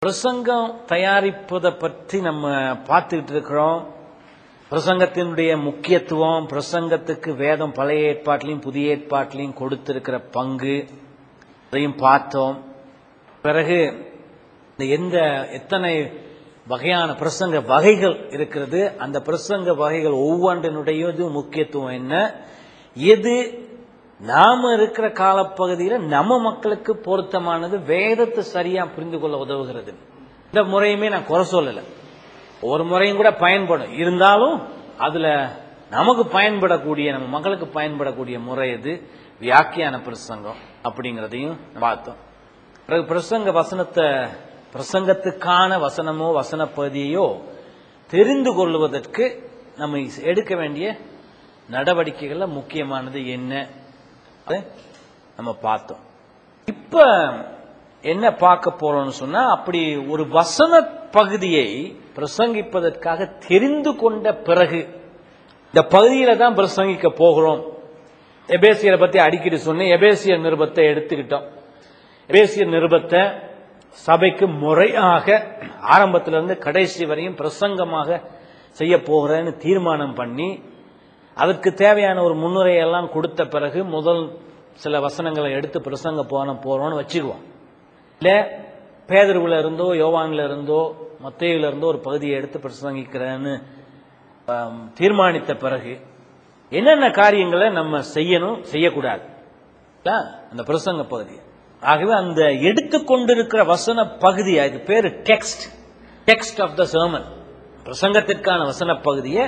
பிரசங்கம் தயாரிப்பதை பற்றி நம்ம பார்த்துக்கிட்டு இருக்கிறோம் பிரசங்கத்தினுடைய முக்கியத்துவம் பிரசங்கத்துக்கு வேதம் பழைய ஏற்பாட்டிலையும் புதிய ஏற்பாட்டிலையும் கொடுத்திருக்கிற பங்கு அதையும் பார்த்தோம் பிறகு இந்த எந்த எத்தனை வகையான பிரசங்க வகைகள் இருக்கிறது அந்த பிரசங்க வகைகள் ஒவ்வொன்றினுடைய முக்கியத்துவம் என்ன எது நாம இருக்கிற காலப்பகுதியில் நம்ம மக்களுக்கு பொருத்தமானது வேதத்தை சரியா புரிந்து கொள்ள உதவுகிறது இந்த முறையுமே நான் குறை சொல்லல ஒரு முறையும் கூட பயன்படும் இருந்தாலும் அதுல நமக்கு பயன்படக்கூடிய நம்ம மக்களுக்கு பயன்படக்கூடிய முறை எது வியாக்கியான பிரசங்கம் அப்படிங்கிறதையும் பார்த்தோம் பிறகு பிரசங்க வசனத்தை பிரசங்கத்துக்கான வசனமோ வசன பகுதியோ தெரிந்து கொள்வதற்கு நம்ம எடுக்க வேண்டிய நடவடிக்கைகள்ல முக்கியமானது என்ன அதை நம்ம பார்த்தோம் இப்ப என்ன பார்க்க போறோம்னு சொன்னா அப்படி ஒரு வசன பகுதியை பிரசங்கிப்பதற்காக தெரிந்து கொண்ட பிறகு இந்த பகுதியில தான் பிரசங்கிக்க போகிறோம் எபேசியரை பத்தி அடிக்கடி சொன்னேன் எபேசியர் நிருபத்தை எடுத்துக்கிட்டோம் எபேசியர் நிருபத்தை சபைக்கு முறையாக ஆரம்பத்திலிருந்து கடைசி வரையும் பிரசங்கமாக செய்ய போகிறேன்னு தீர்மானம் பண்ணி அதற்கு தேவையான ஒரு முன்னுரையெல்லாம் கொடுத்த பிறகு முதல் சில வசனங்களை எடுத்து பிரசங்க போன போறோம்னு வச்சுக்குவோம் இல்ல பேதருவுல இருந்தோ யோவான்ல இருந்தோ மத்தையில இருந்தோ ஒரு பகுதியை எடுத்து பிரசங்கிக்கிறேன்னு தீர்மானித்த பிறகு என்னென்ன காரியங்களை நம்ம செய்யணும் செய்யக்கூடாது அந்த பிரசங்க பகுதி ஆகவே அந்த எடுத்துக்கொண்டிருக்கிற வசன பகுதி இது பேரு text text of the sermon பிரசங்கத்திற்கான வசன பகுதியை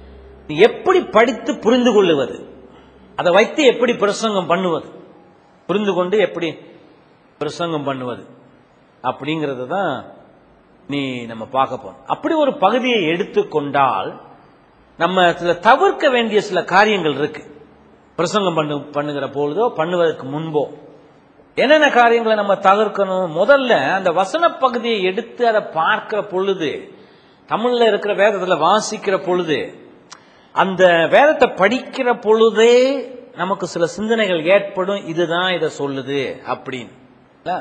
எப்படி படித்து புரிந்து கொள்ளுவது அதை வைத்து எப்படி பிரசங்கம் பண்ணுவது புரிந்து கொண்டு எப்படி பிரசங்கம் பண்ணுவது அப்படிங்கறது தான் நீ நம்ம பார்க்க போறோம் அப்படி ஒரு பகுதியை எடுத்துக்கொண்டால் நம்ம சில தவிர்க்க வேண்டிய சில காரியங்கள் இருக்கு பிரசங்கம் பண்ணு பண்ணுகிற பொழுதோ பண்ணுவதற்கு முன்போ என்னென்ன காரியங்களை நம்ம தவிர்க்கணும் முதல்ல அந்த வசன பகுதியை எடுத்து அதை பார்க்கிற பொழுது தமிழ்ல இருக்கிற வேதத்துல வாசிக்கிற பொழுது அந்த வேதத்தை படிக்கிற பொழுதே நமக்கு சில சிந்தனைகள் ஏற்படும் இதுதான் இதை சொல்லுது அப்படின்னு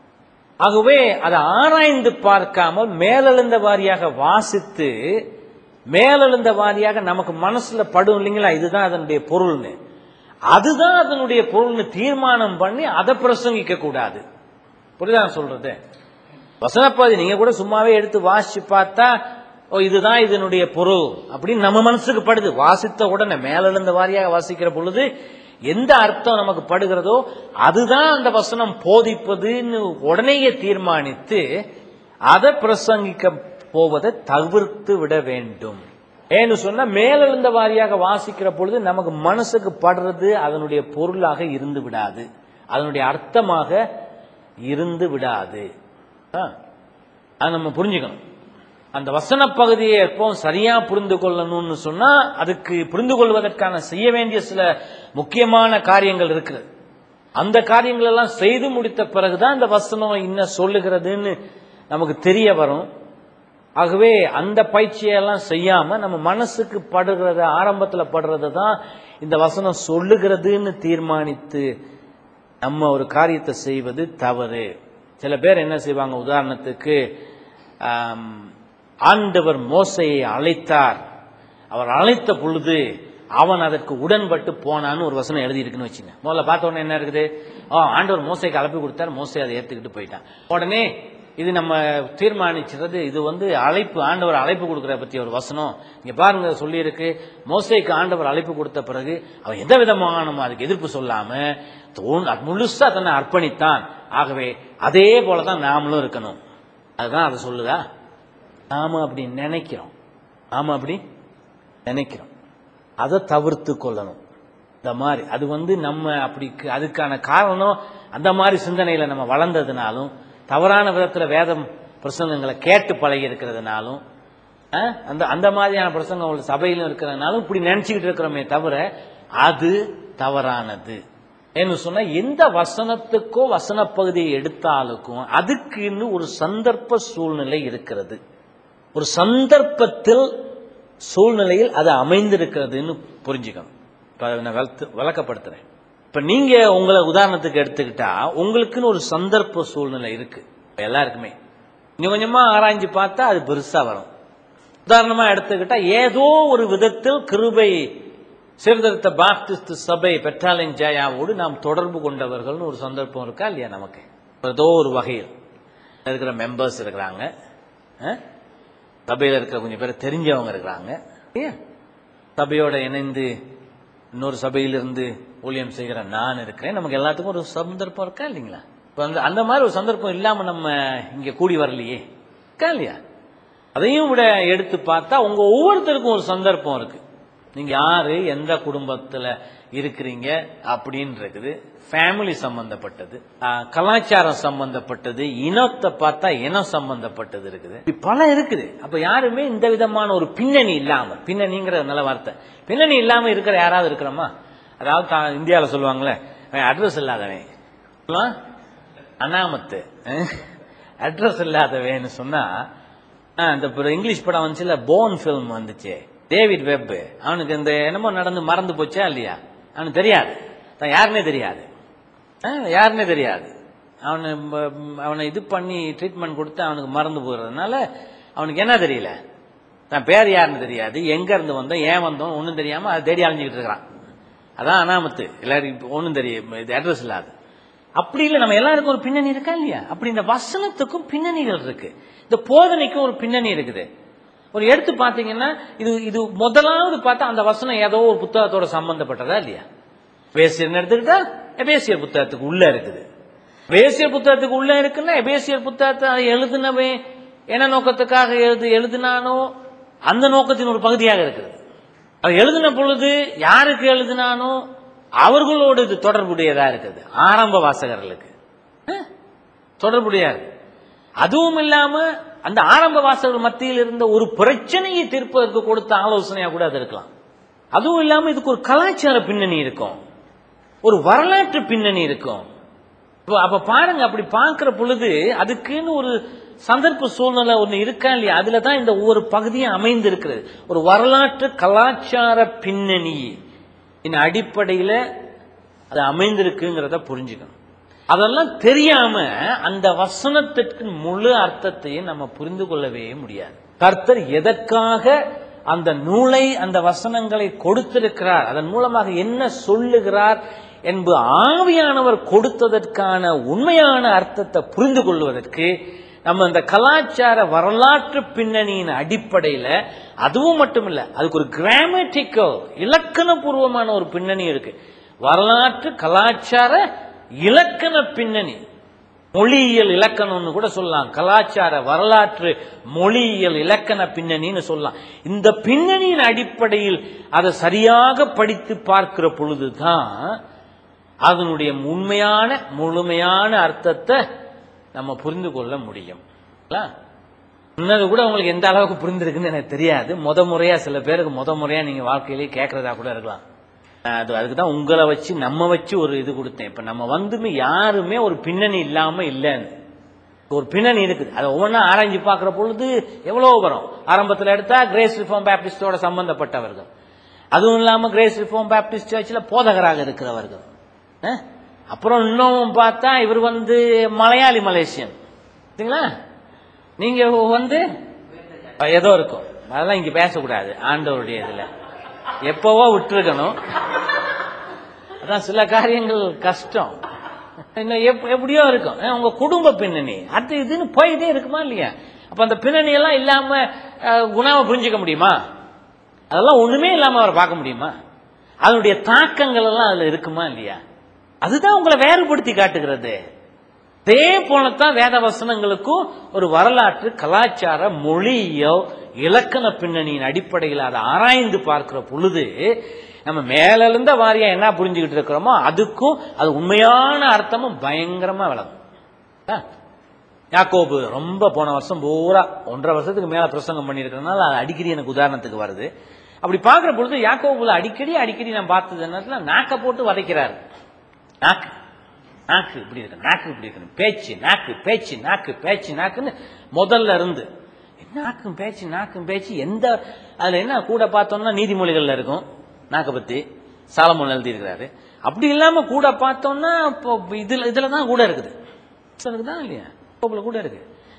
ஆகவே அதை ஆராய்ந்து பார்க்காமல் மேலெழுந்த வாரியாக வாசித்து மேலெழுந்த வாரியாக நமக்கு மனசுல படும் இல்லைங்களா இதுதான் அதனுடைய பொருள்னு அதுதான் அதனுடைய பொருள்னு தீர்மானம் பண்ணி அதை பிரசங்கிக்க கூடாது புரியுதான் சொல்றது வசனப்பாதி நீங்க கூட சும்மாவே எடுத்து வாசிச்சு பார்த்தா ஓ இதுதான் இதனுடைய பொருள் அப்படின்னு நம்ம மனசுக்கு படுது வாசித்த உடனே மேலெழுந்த வாரியாக வாசிக்கிற பொழுது எந்த அர்த்தம் நமக்கு படுகிறதோ அதுதான் அந்த வசனம் போதிப்பதுன்னு உடனேயே தீர்மானித்து அதை பிரசங்கிக்க போவதை தவிர்த்து விட வேண்டும் ஏன்னு சொன்னா மேலெழுந்த வாரியாக வாசிக்கிற பொழுது நமக்கு மனசுக்கு படுறது அதனுடைய பொருளாக இருந்து விடாது அதனுடைய அர்த்தமாக இருந்து விடாது அதை நம்ம புரிஞ்சுக்கணும் அந்த வசன பகுதியை எப்பவும் சரியா புரிந்து கொள்ளணும்னு சொன்னா அதுக்கு புரிந்து கொள்வதற்கான செய்ய வேண்டிய சில முக்கியமான காரியங்கள் இருக்குது அந்த காரியங்கள் எல்லாம் செய்து முடித்த பிறகுதான் இந்த வசனம் என்ன சொல்லுகிறதுன்னு நமக்கு தெரிய வரும் ஆகவே அந்த பயிற்சியெல்லாம் செய்யாம நம்ம மனசுக்கு படுகிறத ஆரம்பத்துல படுறத தான் இந்த வசனம் சொல்லுகிறதுன்னு தீர்மானித்து நம்ம ஒரு காரியத்தை செய்வது தவறு சில பேர் என்ன செய்வாங்க உதாரணத்துக்கு ஆண்டவர் மோசையை அழைத்தார் அவர் அழைத்த பொழுது அவன் அதற்கு உடன்பட்டு போனான்னு ஒரு வசனம் எழுதி இருக்குன்னு வச்சுங்க முதல்ல பார்த்த உடனே என்ன இருக்குது ஓ ஆண்டவர் மோசைக்கு அழைப்பு கொடுத்தார் மோசை அதை ஏத்துக்கிட்டு போயிட்டான் உடனே இது நம்ம தீர்மானிச்சது இது வந்து அழைப்பு ஆண்டவர் அழைப்பு கொடுக்கிற பத்தி ஒரு வசனம் இங்க பாருங்க சொல்லி இருக்கு மோசைக்கு ஆண்டவர் அழைப்பு கொடுத்த பிறகு அவன் எந்த விதமான நம்ம அதுக்கு எதிர்ப்பு சொல்லாம முழுசா தன்னை அர்ப்பணித்தான் ஆகவே அதே போலதான் நாமளும் இருக்கணும் அதுதான் அதை சொல்லுதா நாம அப்படி நினைக்கிறோம் நாம அப்படி நினைக்கிறோம் அதை தவிர்த்து கொள்ளணும் இந்த மாதிரி அது வந்து நம்ம அப்படி அதுக்கான காரணம் அந்த மாதிரி சிந்தனையில நம்ம வளர்ந்ததுனாலும் தவறான விதத்துல வேதம் பிரசங்கங்களை கேட்டு பழகி இருக்கிறதுனாலும் அந்த அந்த மாதிரியான பிரசங்கம் சபையிலும் இருக்கிறதுனாலும் இப்படி நினைச்சுக்கிட்டு இருக்கிறோமே தவிர அது தவறானது என்ன சொன்னா எந்த வசனத்துக்கோ வசன பகுதியை எடுத்தாலுக்கும் அதுக்குன்னு ஒரு சந்தர்ப்ப சூழ்நிலை இருக்கிறது ஒரு சந்தர்ப்பத்தில் சூழ்நிலையில் அது அமைந்திருக்கிறதுன்னு புரிஞ்சுக்கணும் நான் விளக்கப்படுத்துறேன் இப்ப நீங்க உங்களை உதாரணத்துக்கு எடுத்துக்கிட்டா உங்களுக்குன்னு ஒரு சந்தர்ப்ப சூழ்நிலை இருக்கு எல்லாருக்குமே கொஞ்சம் கொஞ்சமா ஆராய்ஞ்சு பார்த்தா அது பெருசா வரும் உதாரணமா எடுத்துக்கிட்டா ஏதோ ஒரு விதத்தில் கிருபை சீர்திருத்த பாப்டிஸ்ட் சபை பெட்ராலின் ஜெயாவோடு நாம் தொடர்பு கொண்டவர்கள்னு ஒரு சந்தர்ப்பம் இருக்கா இல்லையா நமக்கு ஏதோ ஒரு வகையில் இருக்கிற மெம்பர்ஸ் இருக்கிறாங்க அஹ்? சபையில இருக்கிற கொஞ்சம் பேர் தெரிஞ்சவங்க இருக்கிறாங்க இல்லையா? சபையோட இணைந்து இன்னொரு சபையிலிருந்து ஊழியம் செய்கிற நான் இருக்கிறேன் நமக்கு எல்லாத்துக்கும் ஒரு சந்தர்ப்பம் இருக்கா இல்லைங்களா இப்ப அந்த அந்த மாதிரி ஒரு சந்தர்ப்பம் இல்லாம நம்ம இங்க கூடி வரலையே இருக்கா இல்லையா அதையும் விட எடுத்து பார்த்தா உங்க ஒவ்வொருத்தருக்கும் ஒரு சந்தர்ப்பம் இருக்கு நீங்க யாரு எந்த குடும்பத்துல இருக்கிறீங்க அப்படின்னு இருக்குது ஃபேமிலி சம்பந்தப்பட்டது ஆஹ், கலாச்சாரம் சம்பந்தப்பட்டது இனத்தை பார்த்தா இனம் சம்பந்தப்பட்டது இருக்குது இப்படி பல இருக்குது அப்ப யாருமே இந்த விதமான ஒரு பின்னணி இல்லாம பின்னணிங்கிற நல்ல வார்த்தை பின்னணி இல்லாம இருக்கிற யாராவது இருக்கிறோமா அதாவது தா- இந்தியாவுல சொல்லுவாங்களே அட்ரஸ் இல்லாதவன் சொல்லுவான், அனாமத்து அட்ரஸ் இல்லாதவன்னு சொன்னா ஆ, இந்த இப்ப இங்கிலீஷ் படம் வந்துச்சுல போன் ஃபிலிம் வந்துச்சு டேவிட் வெப் அவனுக்கு இந்த என்னமோ நடந்து மறந்து போச்சா இல்லையா அவனுக்கு தெரியாது தான் யாருன்னே தெரியாது ஆ, யாருன்னே தெரியாது அவனை ம- அவனை இது பண்ணி ட்ரீட்மெண்ட் கொடுத்து அவனுக்கு மறந்து போகிறதுனால அவனுக்கு என்ன தெரியல தான் பேர் யாருன்னு தெரியாது எங்க இருந்து வந்தோம் ஏன் வந்தோம் ஒன்றும் தெரியாம அதை தேடி அலைஞ்சிக்கிட்டு இருக்கிறான் அதான் அனாமத்து எல்லாரும் ஒன்றும் தெரியும் இது அட்ரஸ் இல்லாது அப்படி இல்லை நம்ம எல்லாருக்கும் ஒரு பின்னணி இருக்கா இல்லையா அப்படி இந்த வசனத்துக்கும் பின்னணிகள் இருக்கு இந்த போதனைக்கும் ஒரு பின்னணி இருக்குது ஒரு எடுத்து பார்த்தீங்கன்னா இது இது முதலாவது பார்த்தா அந்த வசனம் ஏதோ ஒரு புத்தகத்தோட சம்பந்தப்பட்டதா இல்லையா எபேசியர் எடுத்துக்கிட்டா எபேசியர் புத்தகத்துக்கு உள்ள இருக்குது எபேசியர் புத்தகத்துக்கு உள்ள இருக்குன்னா எபேசியர் புத்தகத்தை அதை எழுதினவன் என்ன நோக்கத்துக்காக எழுது எழுதினானோ அந்த நோக்கத்தின் ஒரு பகுதியாக இருக்குது அவர் எழுதின பொழுது யாருக்கு எழுதினானோ அவர்களோடு இது தொடர்புடையதா இருக்குது ஆரம்ப வாசகர்களுக்கு அஹ், தொடர்புடையா இருக்கு அதுவும் இல்லாம அந்த ஆரம்ப வாசகர்கள் மத்தியில் இருந்த ஒரு பிரச்சனையை தீர்ப்பதற்கு கொடுத்த ஆலோசனையா கூட அது இருக்கலாம் அதுவும் இல்லாம இதுக்கு ஒரு கலாச்சார பின்னணி இருக்கும் ஒரு வரலாற்று பின்னணி இருக்கும் அப்ப- அப்ப பாருங்க அப்படி பார்க்கிற பொழுது அதுக்குன்னு ஒரு சந்தர்ப்ப சூழ்நிலை ஒண்ணு இருக்கா இல்லையா அதுல தான் இந்த ஒவ்வொரு பகுதியும் அமைந்து இருக்கிறது ஒரு வரலாற்று கலாச்சார பின்னணி இந்த அடிப்படையில அது அமைந்திருக்குங்கிறத புரிஞ்சுக்கணும் அதெல்லாம் தெரியாம அந்த வசனத்திற்கு முழு அர்த்தத்தையும் நம்ம புரிந்து கொள்ளவே முடியாது கர்த்தர் எதற்காக அந்த நூலை அந்த வசனங்களை கொடுத்திருக்கிறார் அதன் மூலமாக என்ன சொல்லுகிறார் என்பது ஆவியானவர் கொடுத்ததற்கான உண்மையான அர்த்தத்தை புரிந்து கொள்வதற்கு நம்ம அந்த கலாச்சார வரலாற்று பின்னணியின் அடிப்படையில் அதுவும் மட்டும் இல்ல அதுக்கு ஒரு கிராமட்டிக்கல் இலக்கணபூர்வமான ஒரு பின்னணி இருக்கு வரலாற்று கலாச்சார இலக்கண பின்னணி மொழியியல் இலக்கணம்னு கூட சொல்லலாம் கலாச்சார வரலாற்று மொழியியல் இலக்கண பின்னணின்னு சொல்லலாம் இந்த பின்னணியின் அடிப்படையில் அதை சரியாக படித்து பார்க்கிற பொழுதுதான் அதனுடைய உண்மையான முழுமையான அர்த்தத்தை நம்ம புரிந்து கொள்ள முடியும் இல்ல? முன்னது கூட உங்களுக்கு எந்த அளவுக்கு புரிந்திருக்குன்னு எனக்கு தெரியாது முத முறையா சில பேருக்கு முத முறையா நீங்க வாழ்க்கையிலேயே கேட்கறதா கூட இருக்கலாம் அது அதுக்கு தான் உங்களை வச்சு நம்ம வச்சு ஒரு இது கொடுத்தேன் இப்ப நம்ம வந்துமே யாருமே ஒரு பின்னணி இல்லாம இல்லைன்னு ஒரு பின்னணி இருக்குது அதை ஒவ்வொன்றா ஆராய்ஞ்சு பார்க்கிற பொழுது எவ்வளவு வரும் ஆரம்பத்தில் எடுத்தா கிரேஸ் ரிஃபார்ம் பேப்டிஸ்டோட சம்பந்தப்பட்டவர்கள் அதுவும் இல்லாம கிரேஸ் ரிஃபார்ம் பேப்டிஸ்ட் சர்ச்சில் போதகராக இருக்கிறவர்கள் அஹ்? அப்புறம் இன்னும் பார்த்தா இவர் வந்து மலையாளி மலேசியன் சரிங்களா நீங்க வந்து ஏதோ இருக்கும் அதெல்லாம் இங்க பேசக்கூடாது ஆண்டவருடைய இதுல எப்பவோ விட்டுருக்கணும் அதான் சில காரியங்கள் கஷ்டம் இன்னும் எப்- எப்படியோ இருக்கும் அஹ் உங்க குடும்ப பின்னணி அது இதுன்னு போயிட்டே இருக்குமா இல்லையா அப்ப அந்த பின்னணி எல்லாம் இல்லாம அஹ், குணாவை புரிஞ்சுக்க முடியுமா அதெல்லாம் ஒண்ணுமே இல்லாம அவரை பார்க்க முடியுமா அதனுடைய தாக்கங்கள் எல்லாம் அதுல இருக்குமா இல்லையா அதுதான் உங்களை வேறுபடுத்தி காட்டுகிறது அதே போலத்தான் வேத வசனங்களுக்கும் ஒரு வரலாற்று கலாச்சார மொழியியல் இலக்கண பின்னணியின் அடிப்படையில் அதை ஆராய்ந்து பார்க்கிற பொழுது நம்ம மேல இருந்த வாரியா என்ன புரிஞ்சுக்கிட்டு இருக்கிறோமோ அதுக்கும் அது உண்மையான அர்த்தமும் பயங்கரமா விளங்கும் ஆ? யாக்கோபு ரொம்ப போன வருஷம் பூரா ஒன்றரை வருஷத்துக்கு மேல பிரசங்கம் பண்ணியிருக்கிறதுனால அது அடிக்கடி எனக்கு உதாரணத்துக்கு வருது அப்படி பார்க்கிற பொழுது யாக்கோபுல அடிக்கடி அடிக்கடி நான் பார்த்தது என்னன்னா நாக்க போட்டு வதைக்கிறாரு நாக்கு நாக்கு இப்படி இருக்கு நாக்கு இப்படி இருக்கு பேச்சு நாக்கு பேச்சு நாக்கு பேச்சு நாக்குன்னு முதல்ல இருந்து நாக்கும் பேச்சு நாக்கும் பேச்சு எந்த அதுல என்ன கூட பார்த்தோம்னா நீதிமொழிகள்ல இருக்கும் நாக்கை பத்தி சாலமோன் எழுதியிருக்கிறாரு அப்படி இல்லாம கூட பார்த்தோம்னா இப்போ இதுல இதுல தான் கூட இருக்குது தான் இல்லையா கோப்புல கூட இருக்கு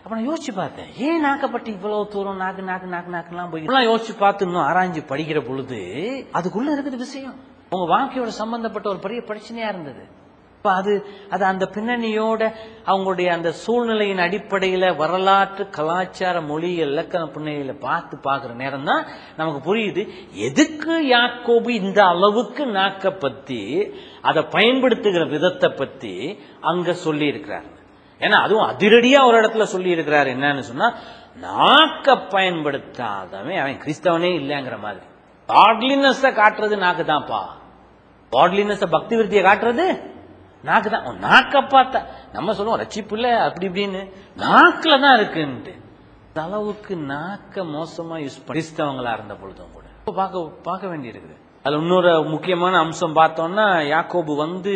அப்ப நான் யோசிச்சு பார்த்தேன் ஏன் நாக்கப்பட்டு இவ்வளவு தூரம் நாக்கு நாக்கு நாக்கு நாக்குலாம் போய் இதெல்லாம் யோசிச்சு பார்த்து இன்னும் ஆராய்ஞ்சு படிக்கிற பொழுது அதுக்குள்ள இருக்குது விஷயம் உங்க வாழ்க்கையோட சம்பந்தப்பட்ட ஒரு பெரிய பிரச்சனையா இருந்தது அப்ப அது அது அந்த பின்னணியோட அவங்களுடைய அந்த சூழ்நிலையின் அடிப்படையில வரலாற்று கலாச்சார மொழி இலக்கண பின்னணியில பார்த்து பார்க்கிற நேரம் தான் நமக்கு புரியுது எதுக்கு யாக்கோபு இந்த அளவுக்கு நாக்க பத்தி அதை பயன்படுத்துகிற விதத்தை பத்தி அங்க சொல்லி இருக்கிறார் ஏன்னா அதுவும் அதிரடியா ஒரு இடத்துல சொல்லி இருக்கிறார் என்னன்னு சொன்னா நாக்க பயன்படுத்தாதவன் அவன் கிறிஸ்தவனே இல்லைங்கிற மாதிரி காட்லினஸ் காட்டுறது நாக்கு தான்ப்பா காட்லினஸ் பக்தி விருத்தியை காட்டுறது நாக்கு தான் உன் நாக்க பார்த்தா நம்ம சொல்லுவோம் ரட்சிப்பு இல்ல அப்படி இப்படின்னு நாக்குல தான் இருக்குன்ட்டு இந்த அளவுக்கு நாக்க மோசமா யூஸ் பண்ணி கிறிஸ்தவங்களா இருந்த பொழுதும் கூட இப்ப பார்க்க பார்க்க வேண்டி இருக்குது அதுல இன்னொரு முக்கியமான அம்சம் பார்த்தோம்னா யாக்கோபு வந்து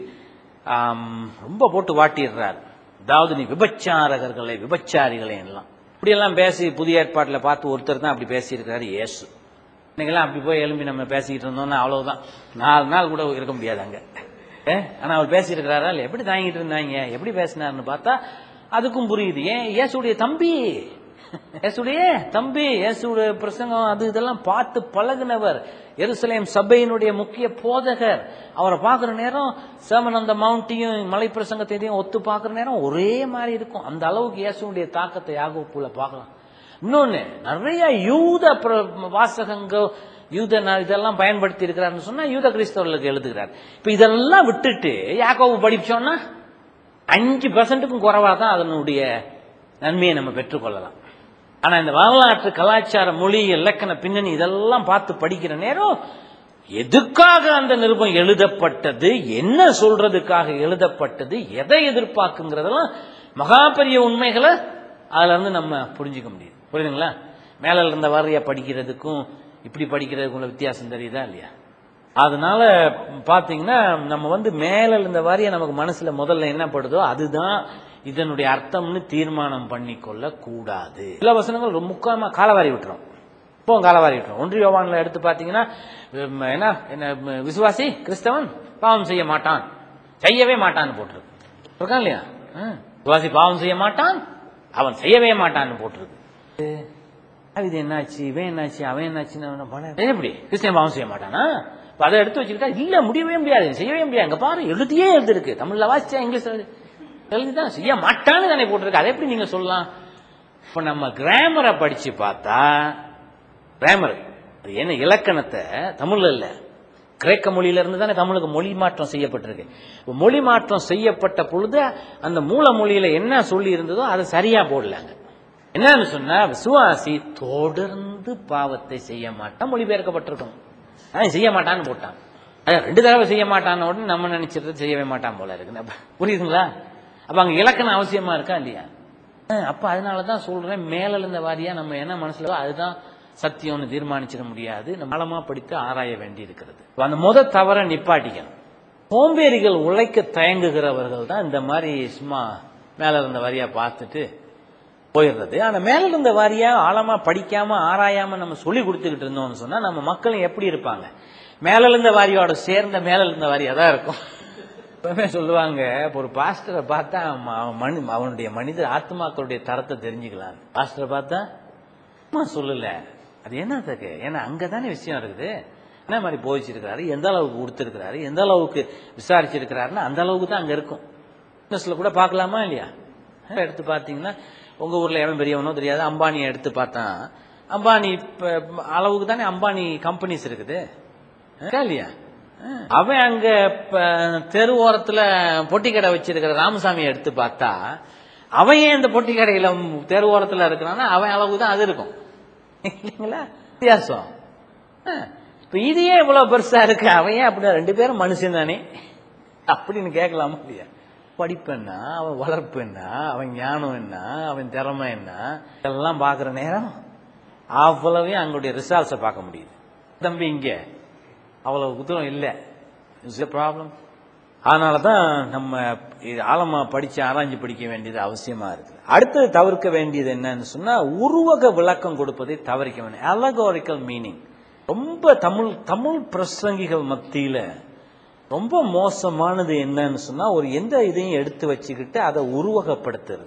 ஆம், ரொம்ப போட்டு வாட்டிடுறார் அதாவது நீ விபச்சாரகர்களை விபச்சாரிகளை எல்லாம் இப்படியெல்லாம் பேசி புதிய ஏற்பாட்டில் பார்த்து ஒருத்தர் தான் அப்படி பேசியிருக்கிறாரு இயேசு இன்னைக்கெல்லாம் அப்படி போய் எழும்பி நம்ம பேசிக்கிட்டு இருந்தோம்னா அவ்வளவுதான் நாலு நாள் கூட இருக்க முடியாது அங்க ஏ, ஆனா அவர் பேசியிருக்கிறாரா இல்ல எப்படி தாங்கிட்டு இருந்தாங்க எப்படி பேசினாருன்னு பார்த்தா அதுக்கும் புரியுது ஏன் இயேசுடைய தம்பி இயேசுடைய தம்பி இயேசுடைய பிரசங்கம் அது இதெல்லாம் பார்த்து பழகுனவர் எருசலேம் சபையினுடைய முக்கிய போதகர் அவரை பார்க்குற நேரம் சேமன் அந்த மவுண்டையும் மலை பிரசங்கத்தையும் ஒத்து பார்க்குற நேரம் ஒரே மாதிரி இருக்கும் அந்த அளவுக்கு இயேசுடைய தாக்கத்தை யாகோப்புல பார்க்கலாம் இன்னொன்னு நிறைய யூத பிர- வாசகங்கள் யூத ந- இதெல்லாம் பயன்படுத்தி இருக்கிறாருன்னு சொன்னா யூத கிறிஸ்தவர்களுக்கு எழுதுகிறார் இப்ப இதெல்லாம் விட்டுட்டு யாக்கோபு படிச்சோம்னா அஞ்சு பெர்சன்ட்டுக்கும் குறைவா தான் அதனுடைய நன்மையை நம்ம பெற்றுக்கொள்ளலாம் ஆனா இந்த வரலாற்று கலாச்சார மொழி இலக்கண பின்னணி இதெல்லாம் பார்த்து படிக்கிற நேரம் எதுக்காக அந்த நிருபம் எழுதப்பட்டது என்ன சொல்றதுக்காக எழுதப்பட்டது எதை எதிர்பார்க்குங்கிறதெல்லாம் மகா பெரிய உண்மைகளை அதுல இருந்து நம்ம புரிஞ்சுக்க முடியுது புரியுதுங்களா மேல இருந்த வாரியா படிக்கிறதுக்கும் இப்படி படிக்கிறதுக்கும் உள்ள வித்தியாசம் தெரியுதா இல்லையா அதனால பாத்தீங்கன்னா நம்ம வந்து மேல இருந்த வாரியா நமக்கு மனசுல முதல்ல என்ன படுதோ அதுதான் இதனுடைய அர்த்தம்னு தீர்மானம் பண்ணிக்கொள்ள கூடாது சில வசனங்கள் ரொம்ப முக்கியமா காலவாரி விட்டுரும் இப்போ காலவாரி விட்டுரும் ஒன்று யோவான்ல எடுத்து பாத்தீங்கன்னா உம், என்ன என்ன உம், விசுவாசி கிறிஸ்தவன் பாவம் செய்ய மாட்டான் செய்யவே மாட்டான்னு போட்டிருக்கு இருக்கான் இல்லையா ஆ. விசுவாசி பாவம் செய்ய மாட்டான் அவன் செய்யவே மாட்டான்னு போட்டிருக்கு அது இது என்னாச்சு இவன் என்னாச்சு அவன் என்னாச்சுன்னு அவன பல- இது எப்படி கிறிஸ்டியன் பாவம் செய்ய மாட்டானா இப்ப அதை எடுத்து வச்சுக்கிட்டா இல்ல முடியவே முடியாது செய்யவே முடியாது அங்க பாரு எழுதியே எழுதிருக்கு தமிழ்ல வாசிச்சா இங்கிலீஷ்ல எழுதி- எழுதிதான் செய்ய மாட்டான்னு தானே போட்டிருக்கு அதை எப்படி நீங்க சொல்லலாம் இப்ப நம்ம கிராமரை படிச்சு பார்த்தா கிராமர் அது என்ன இலக்கணத்தை தமிழ்ல இல்ல கிரேக்க மொழியில இருந்து தானே தமிழுக்கு மொழி மாற்றம் செய்யப்பட்டிருக்கு இப்ப மொழி மாற்றம் செய்யப்பட்ட பொழுது அந்த மூல மொழியில என்ன சொல்லி இருந்ததோ அதை சரியா போடலாங்க என்னன்னு சொன்னா விசுவாசி தொடர்ந்து பாவத்தை செய்ய மாட்டான் மொழிபெயர்க்கப்பட்டிருக்கும் அவன் செய்ய மாட்டான்னு போட்டான் அதான் ரெண்டு தடவை செய்ய மாட்டான்னு உடனே நம்ம நினைச்சிட்டு செய்யவே மாட்டான் போல இருக்கு அப்ப புரியுதுங்களா அப்ப அங்க இலக்கணம் அவசியமா இருக்கா இல்லையா அஹ் அப்ப அதனாலதான் சொல்றேன் மேல இருந்த வாரியா நம்ம என்ன மனசுல அதுதான் சத்தியம்னு தீர்மானிச்சிட முடியாது நம்ம ஆழமா படித்து ஆராய வேண்டி இருக்கிறது அந்த முத தவற நிப்பாட்டிக்கணும் சோம்பேறிகள் உழைக்க தயங்குகிறவர்கள் தான் இந்த மாதிரி சும்மா மேல இருந்த வாரியா பார்த்துட்டு போயிடுறது ஆனா மேல இருந்த வாரியா ஆழமா படிக்காம ஆராயாம நம்ம சொல்லி கொடுத்துக்கிட்டு இருந்தோம்னு சொன்னா நம்ம மக்களும் எப்படி இருப்பாங்க மேல இருந்த வாரியோட சேர்ந்த மேல இருந்த வாரியா தான் இருக்கும் எப்பவுமே சொல்லுவாங்க இப்ப ஒரு பாஸ்டரை பார்த்தா அவன் அவன் மனி அவனுடைய மனித ஆத்மாக்களுடைய தரத்தை தெரிஞ்சுக்கலாம் பாஸ்டரை பார்த்தா சும்மா சொல்லல அது என்னத்துக்கு ஏன்னா அங்கதானே விஷயம் இருக்குது என்ன மாதிரி போதிச்சிருக்கிறாரு எந்த அளவுக்கு கொடுத்திருக்கிறாரு எந்த அளவுக்கு விசாரிச்சிருக்கிறாருன்னு அந்த அளவுக்கு தான் அங்க இருக்கும் பிசினஸ்ல கூட பார்க்கலாமா இல்லையா எடுத்து பார்த்தீங்கன்னா உங்க ஊர்ல எவன் பெரியவனோ தெரியாது அம்பானியை எடுத்து பார்த்தா அம்பானி இப்ப அளவுக்கு தானே அம்பானி கம்பெனிஸ் இருக்குது இருக்கா இல்லையா அவன் அங்க இப்ப தெரு ஓரத்துல பொட்டி கடை வச்சிருக்கிற ராமசாமியை எடுத்து பார்த்தா அவன் ஏன் இந்த பொட்டி கடையில தெரு ஓரத்துல இருக்கிறான்னா அவன் அளவுக்கு தான் அது இருக்கும் இல்லைங்களா வித்தியாசம் ஆ. இப்ப இது ஏன் இவ்வளவு பெருசா இருக்கு அவன் ஏன் அப்படி ரெண்டு பேரும் மனுஷன் தானே அப்படின்னு கேட்கலாமா இல்லையா படிப்பு என்ன அவன் வளர்ப்பு என்ன அவன் ஞானம் என்ன அவன் திறமை என்ன இதெல்லாம் பாக்குற நேரம் அவ்வளவையும் அங்களுடைய ரிசல்ட்ஸை பார்க்க முடியுது தம்பி இங்க அவ்வளவு குத்தம் இல்லை இட்ஸ் ப்ராப்ளம் அதனால தான் நம்ம இது ஆழமா படிச்சு ஆராய்ஞ்சு படிக்க வேண்டியது அவசியமா இருக்கு அடுத்தது தவிர்க்க வேண்டியது என்னன்னு சொன்னா உருவக விளக்கம் கொடுப்பதை தவிர்க்க வேண்டும் அலகோரிக்கல் மீனிங் ரொம்ப தமிழ் தமிழ் பிரசங்கிகள் மத்தியில ரொம்ப மோசமானது என்னன்னு சொன்னா ஒரு எந்த இதையும் எடுத்து வச்சுக்கிட்டு அதை உருவகப்படுத்துறது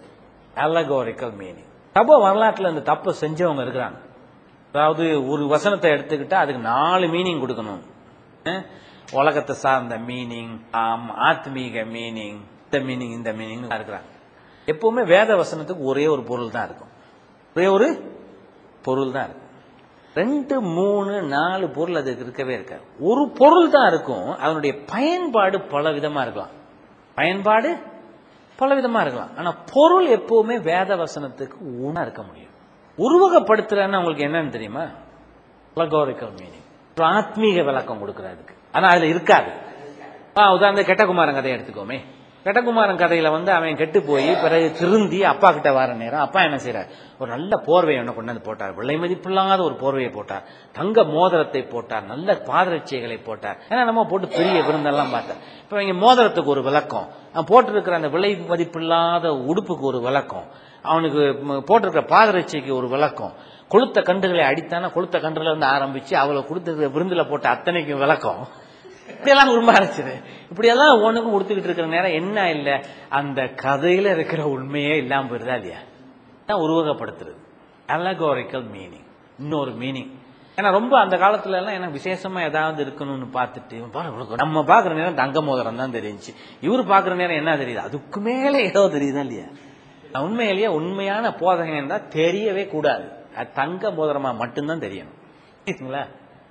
அலகோரிக்கல் மீனிங் தப்ப வரலாற்றுல இந்த தப்பை செஞ்சவங்க இருக்கிறாங்க அதாவது ஒரு வசனத்தை எடுத்துக்கிட்டா அதுக்கு நாலு மீனிங் கொடுக்கணும் அஹ், உலகத்தை சார்ந்த மீனிங் ஆத்மீக மீனிங் இந்த மீனிங் இந்த மீனிங் இருக்கிறாங்க எப்பவுமே வேத வசனத்துக்கு ஒரே ஒரு பொருள் தான் இருக்கும் ஒரே ஒரு பொருள் தான் இருக்கும் ரெண்டு மூணு நாலு பொருள் அதுக்கு இருக்கவே இருக்காது ஒரு பொருள் தான் இருக்கும் அதனுடைய பயன்பாடு பல விதமா இருக்கலாம் பயன்பாடு பல விதமா இருக்கலாம் ஆனா பொருள் எப்பவுமே வேத வசனத்துக்கு ஊனா இருக்க முடியும் உருவகப்படுத்துறன்னு உங்களுக்கு என்னன்னு தெரியுமா அலகோரிக்கல் மீனிங் ஆத்மீக விளக்கம் கொடுக்கறதுக்கு ஆனா அதுல இருக்காது ஆ, உதாரணம் கெட்டகுமாரன் கதையை எடுத்துக்கோமே கெட்டகுமாரன் கதையில வந்து அவன் கெட்டு போய் பிறகு திருந்தி அப்பா கிட்ட வர நேரம் அப்பா என்ன செய்யறார் ஒரு நல்ல போர்வை ஒன்று கொண்டு வந்து போட்டார் விலை மதிப்பில்லாத ஒரு போர்வையை போட்டார் தங்க மோதிரத்தை போட்டார் நல்ல பாதரட்சைகளை போட்டார் ஏன்னா நம்ம போட்டு பெரிய விருந்தெல்லாம் பார்த்தார் இப்ப இங்க மோதிரத்துக்கு ஒரு விளக்கம் அவன் போட்டிருக்கிற அந்த விலை மதிப்பில்லாத உடுப்புக்கு ஒரு விளக்கம் அவனுக்கு ம- போட்டிருக்கிற பாதரட்சைக்கு ஒரு விளக்கம் கொளுத்த கன்றுகளை அடித்தானா கொளுத்த கன்றுல இருந்து ஆரம்பிச்சு அவளை கொடுத்த விருந்துல போட்ட அத்தனைக்கும் விளக்கம் இப்படியெல்லாம் ரொம்ப அரைச்சது இப்படியெல்லாம் ஒண்ணுக்கும் கொடுத்துக்கிட்டு இருக்கிற நேரம் என்ன இல்ல அந்த கதையில இருக்கிற உண்மையே இல்லாம போயிருதா இல்லையா தான் உருவகப்படுத்துறது அலகோரிக்கல் மீனிங் இன்னொரு மீனிங் ஏன்னா ரொம்ப அந்த காலத்துல எல்லாம் எனக்கு விசேஷமா ஏதாவது இருக்கணும்னு பார்த்துட்டு இவன் பாரு, இவனுக்கு நம்ம பாக்குற நேரம் தங்க மோதிரம் தான் தெரிஞ்சு இவரு பாக்குற நேரம் என்ன தெரியுது அதுக்கு மேல ஏதோ தெரியுதா இல்லையா உண்மையிலேயே உண்மையான போதகம் என்றா தெரியவே கூடாது அது தங்க மோதிரமா மட்டும்தான் தெரியணும் சரிங்களா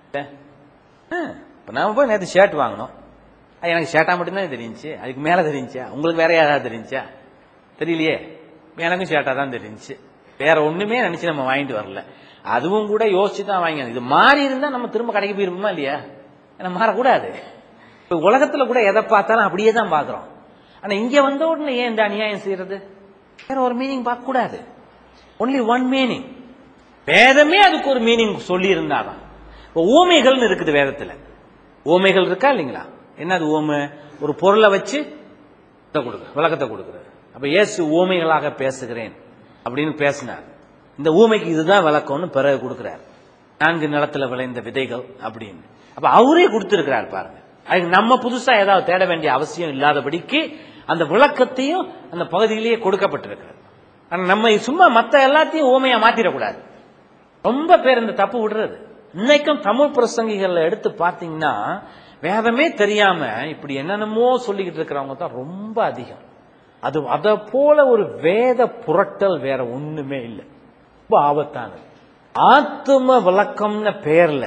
இப்போ நாம போய் நேற்று ஷர்ட் வாங்கினோம் அது எனக்கு ஷர்ட்டா மட்டும்தான் தெரிஞ்சுச்சு அதுக்கு மேலே தெரிஞ்சா உங்களுக்கு வேற யாராவது தெரிஞ்சா தெரியலையே எனக்கும் ஷர்ட்டா தான் தெரிஞ்சுச்சு வேற ஒண்ணுமே நினைச்சு நம்ம வாங்கிட்டு வரல அதுவும் கூட யோசிச்சு தான் வாங்கி இது மாறி இருந்தா நம்ம திரும்ப கடைக்கு போயிருப்போமா இல்லையா ஏன்னா மாறக்கூடாது இப்போ உலகத்துல கூட எதை பார்த்தாலும் அப்படியே தான் பார்க்குறோம் ஆனா இங்க வந்த உடனே ஏன் இந்த அநியாயம் செய்யறது வேற ஒரு மீனிங் பார்க்க கூடாது ஒன்லி ஒன் மீனிங் வேதமே அதுக்கு ஒரு மீனிங் சொல்லி இருந்தாதான் இப்போ ஊமைகள்னு இருக்குது வேதத்துல ஊமைகள் இருக்கா இல்லைங்களா என்ன அது ஊமை ஒரு பொருளை வச்சு இதை கொடுக்குற விளக்கத்தை கொடுக்குறது அப்ப இயேசு ஊமைகளாக பேசுகிறேன் அப்படின்னு பேசினார் இந்த ஊமைக்கு இதுதான் விளக்கம்னு பிறகு கொடுக்கிறார் நான்கு நிலத்துல விளைந்த விதைகள் அப்படின்னு அப்ப அவரே கொடுத்திருக்கிறார் பாருங்க அதுக்கு நம்ம புதுசா ஏதாவது தேட வேண்டிய அவசியம் இல்லாதபடிக்கு அந்த விளக்கத்தையும் அந்த பகுதியிலேயே கொடுக்கப்பட்டிருக்கிறது ஆனா நம்ம சும்மா மத்த எல்லாத்தையும் ஊமையா மாத்திரக்கூடாது ரொம்ப பேர் இந்த தப்பு விடுறது இன்னைக்கும் தமிழ் பிரசங்கிகள்ல எடுத்து பார்த்தீங்கன்னா வேதமே தெரியாம இப்படி என்னென்னமோ சொல்லிக்கிட்டு இருக்கிறவங்க தான் ரொம்ப அதிகம் அது அத போல ஒரு வேத புரட்டல் வேற ஒண்ணுமே இல்லை ரொம்ப ஆபத்தானது ஆத்தும விளக்கம்னு பேர்ல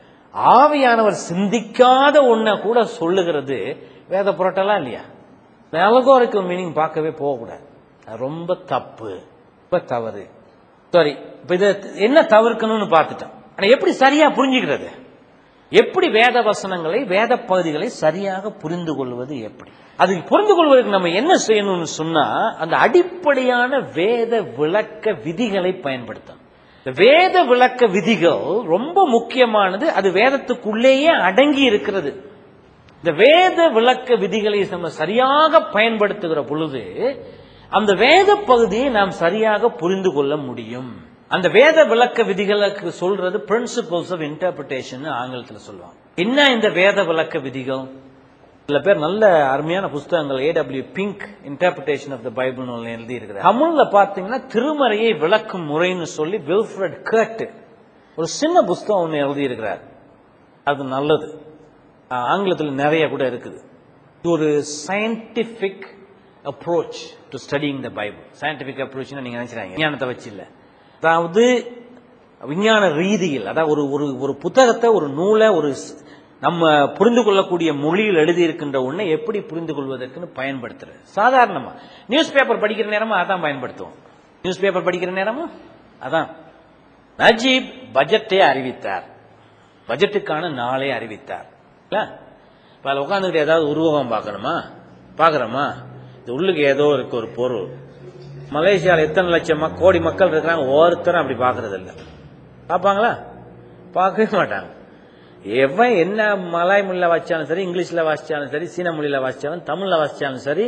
ஆவியானவர் சிந்திக்காத ஒன்ன கூட சொல்லுகிறது வேத புரட்டலா இல்லையா அலகோரிக்கல் மீனிங் பார்க்கவே போகக்கூடாது அது ரொம்ப தப்பு ரொம்ப தவறு சரி இப்ப இதை என்ன தவிர்க்கணும்னு பார்த்துட்டோம் ஆனா எப்படி சரியா புரிஞ்சுக்கிறது எப்படி வேத வசனங்களை வேத பகுதிகளை சரியாக புரிந்து கொள்வது எப்படி அது புரிந்து கொள்வதற்கு நம்ம என்ன செய்யணும்னு சொன்னா அந்த அடிப்படையான வேத விளக்க விதிகளை பயன்படுத்தணும் இந்த வேத விளக்க விதிகள் ரொம்ப முக்கியமானது அது வேதத்துக்குள்ளேயே அடங்கி இருக்கிறது இந்த வேத விளக்க விதிகளை நம்ம சரியாக பயன்படுத்துகிற பொழுது அந்த வேத பகுதியை நாம் சரியாக புரிந்து கொள்ள முடியும் அந்த வேத விளக்க விதிகளுக்கு சொல்றது பிரின்சிபல்ஸ் ஆஃப் இன்டர்பிரிட்டேஷன் ஆங்கிலத்தில் சொல்லுவாங்க என்ன இந்த வேத விளக்க விதிகள் சில பேர் நல்ல அருமையான புஸ்தகங்கள் A W Pink interpretation of the Bible எழுதி இருக்கிறார் தமிழ்ல பாத்தீங்கன்னா திருமறையை விளக்கும் முறைன்னு சொல்லி வில்ஃபிரட் கர்ட் ஒரு சின்ன புஸ்தகம் ஒன்று எழுதி இருக்கிறார் அது நல்லது ஆஹ் ஆங்கிலத்தில் நிறைய கூட இருக்குது இது ஒரு scientific approach to studying the Bible scientific அப்ரோச்னு நீங்க நினைச்சிடாங்க விஞ்ஞானத்தை வச்சு இல்ல அதாவது விஞ்ஞான ரீதியில் அதாவது ஒரு ஒரு ஒரு புத்தகத்தை ஒரு நூலை ஒரு ஸ்- நம்ம புரிந்து கொள்ளக்கூடிய மொழியில் எழுதி இருக்கின்ற ஒன்றை எப்படி புரிந்து கொள்வதற்குன்னு பயன்படுத்துறது சாதாரணமா நியூஸ் பேப்பர் படிக்கிற நேரமும் அதான் பயன்படுத்துவோம் நியூஸ் பேப்பர் படிக்கிற நேரமும் அதான் நஜீப் பட்ஜெட்டை அறிவித்தார் பட்ஜெட்டுக்கான நாளை அறிவித்தார் இல்ல இப்ப அதில் உட்காந்துக்கிட்டு ஏதாவது உருவகம் பார்க்கணுமா பார்க்குறோமா இது உள்ளுக்கு ஏதோ இருக்கு ஒரு பொருள் மலேசியாவில் எத்தனை லட்சம் மக்- கோடி மக்கள் இருக்கிறாங்க ஒருத்தரும் அப்படி பார்க்கறது இல்ல பார்ப்பாங்களா பார்க்கவே மாட்டாங்க எவன் என்ன மலாய் மொழியில வாசிச்சாலும் சரி இங்கிலீஷ்ல வாசிச்சாலும் சரி சீன மொழியில வாசிச்சாலும் தமிழ்ல வாசிச்சாலும் சரி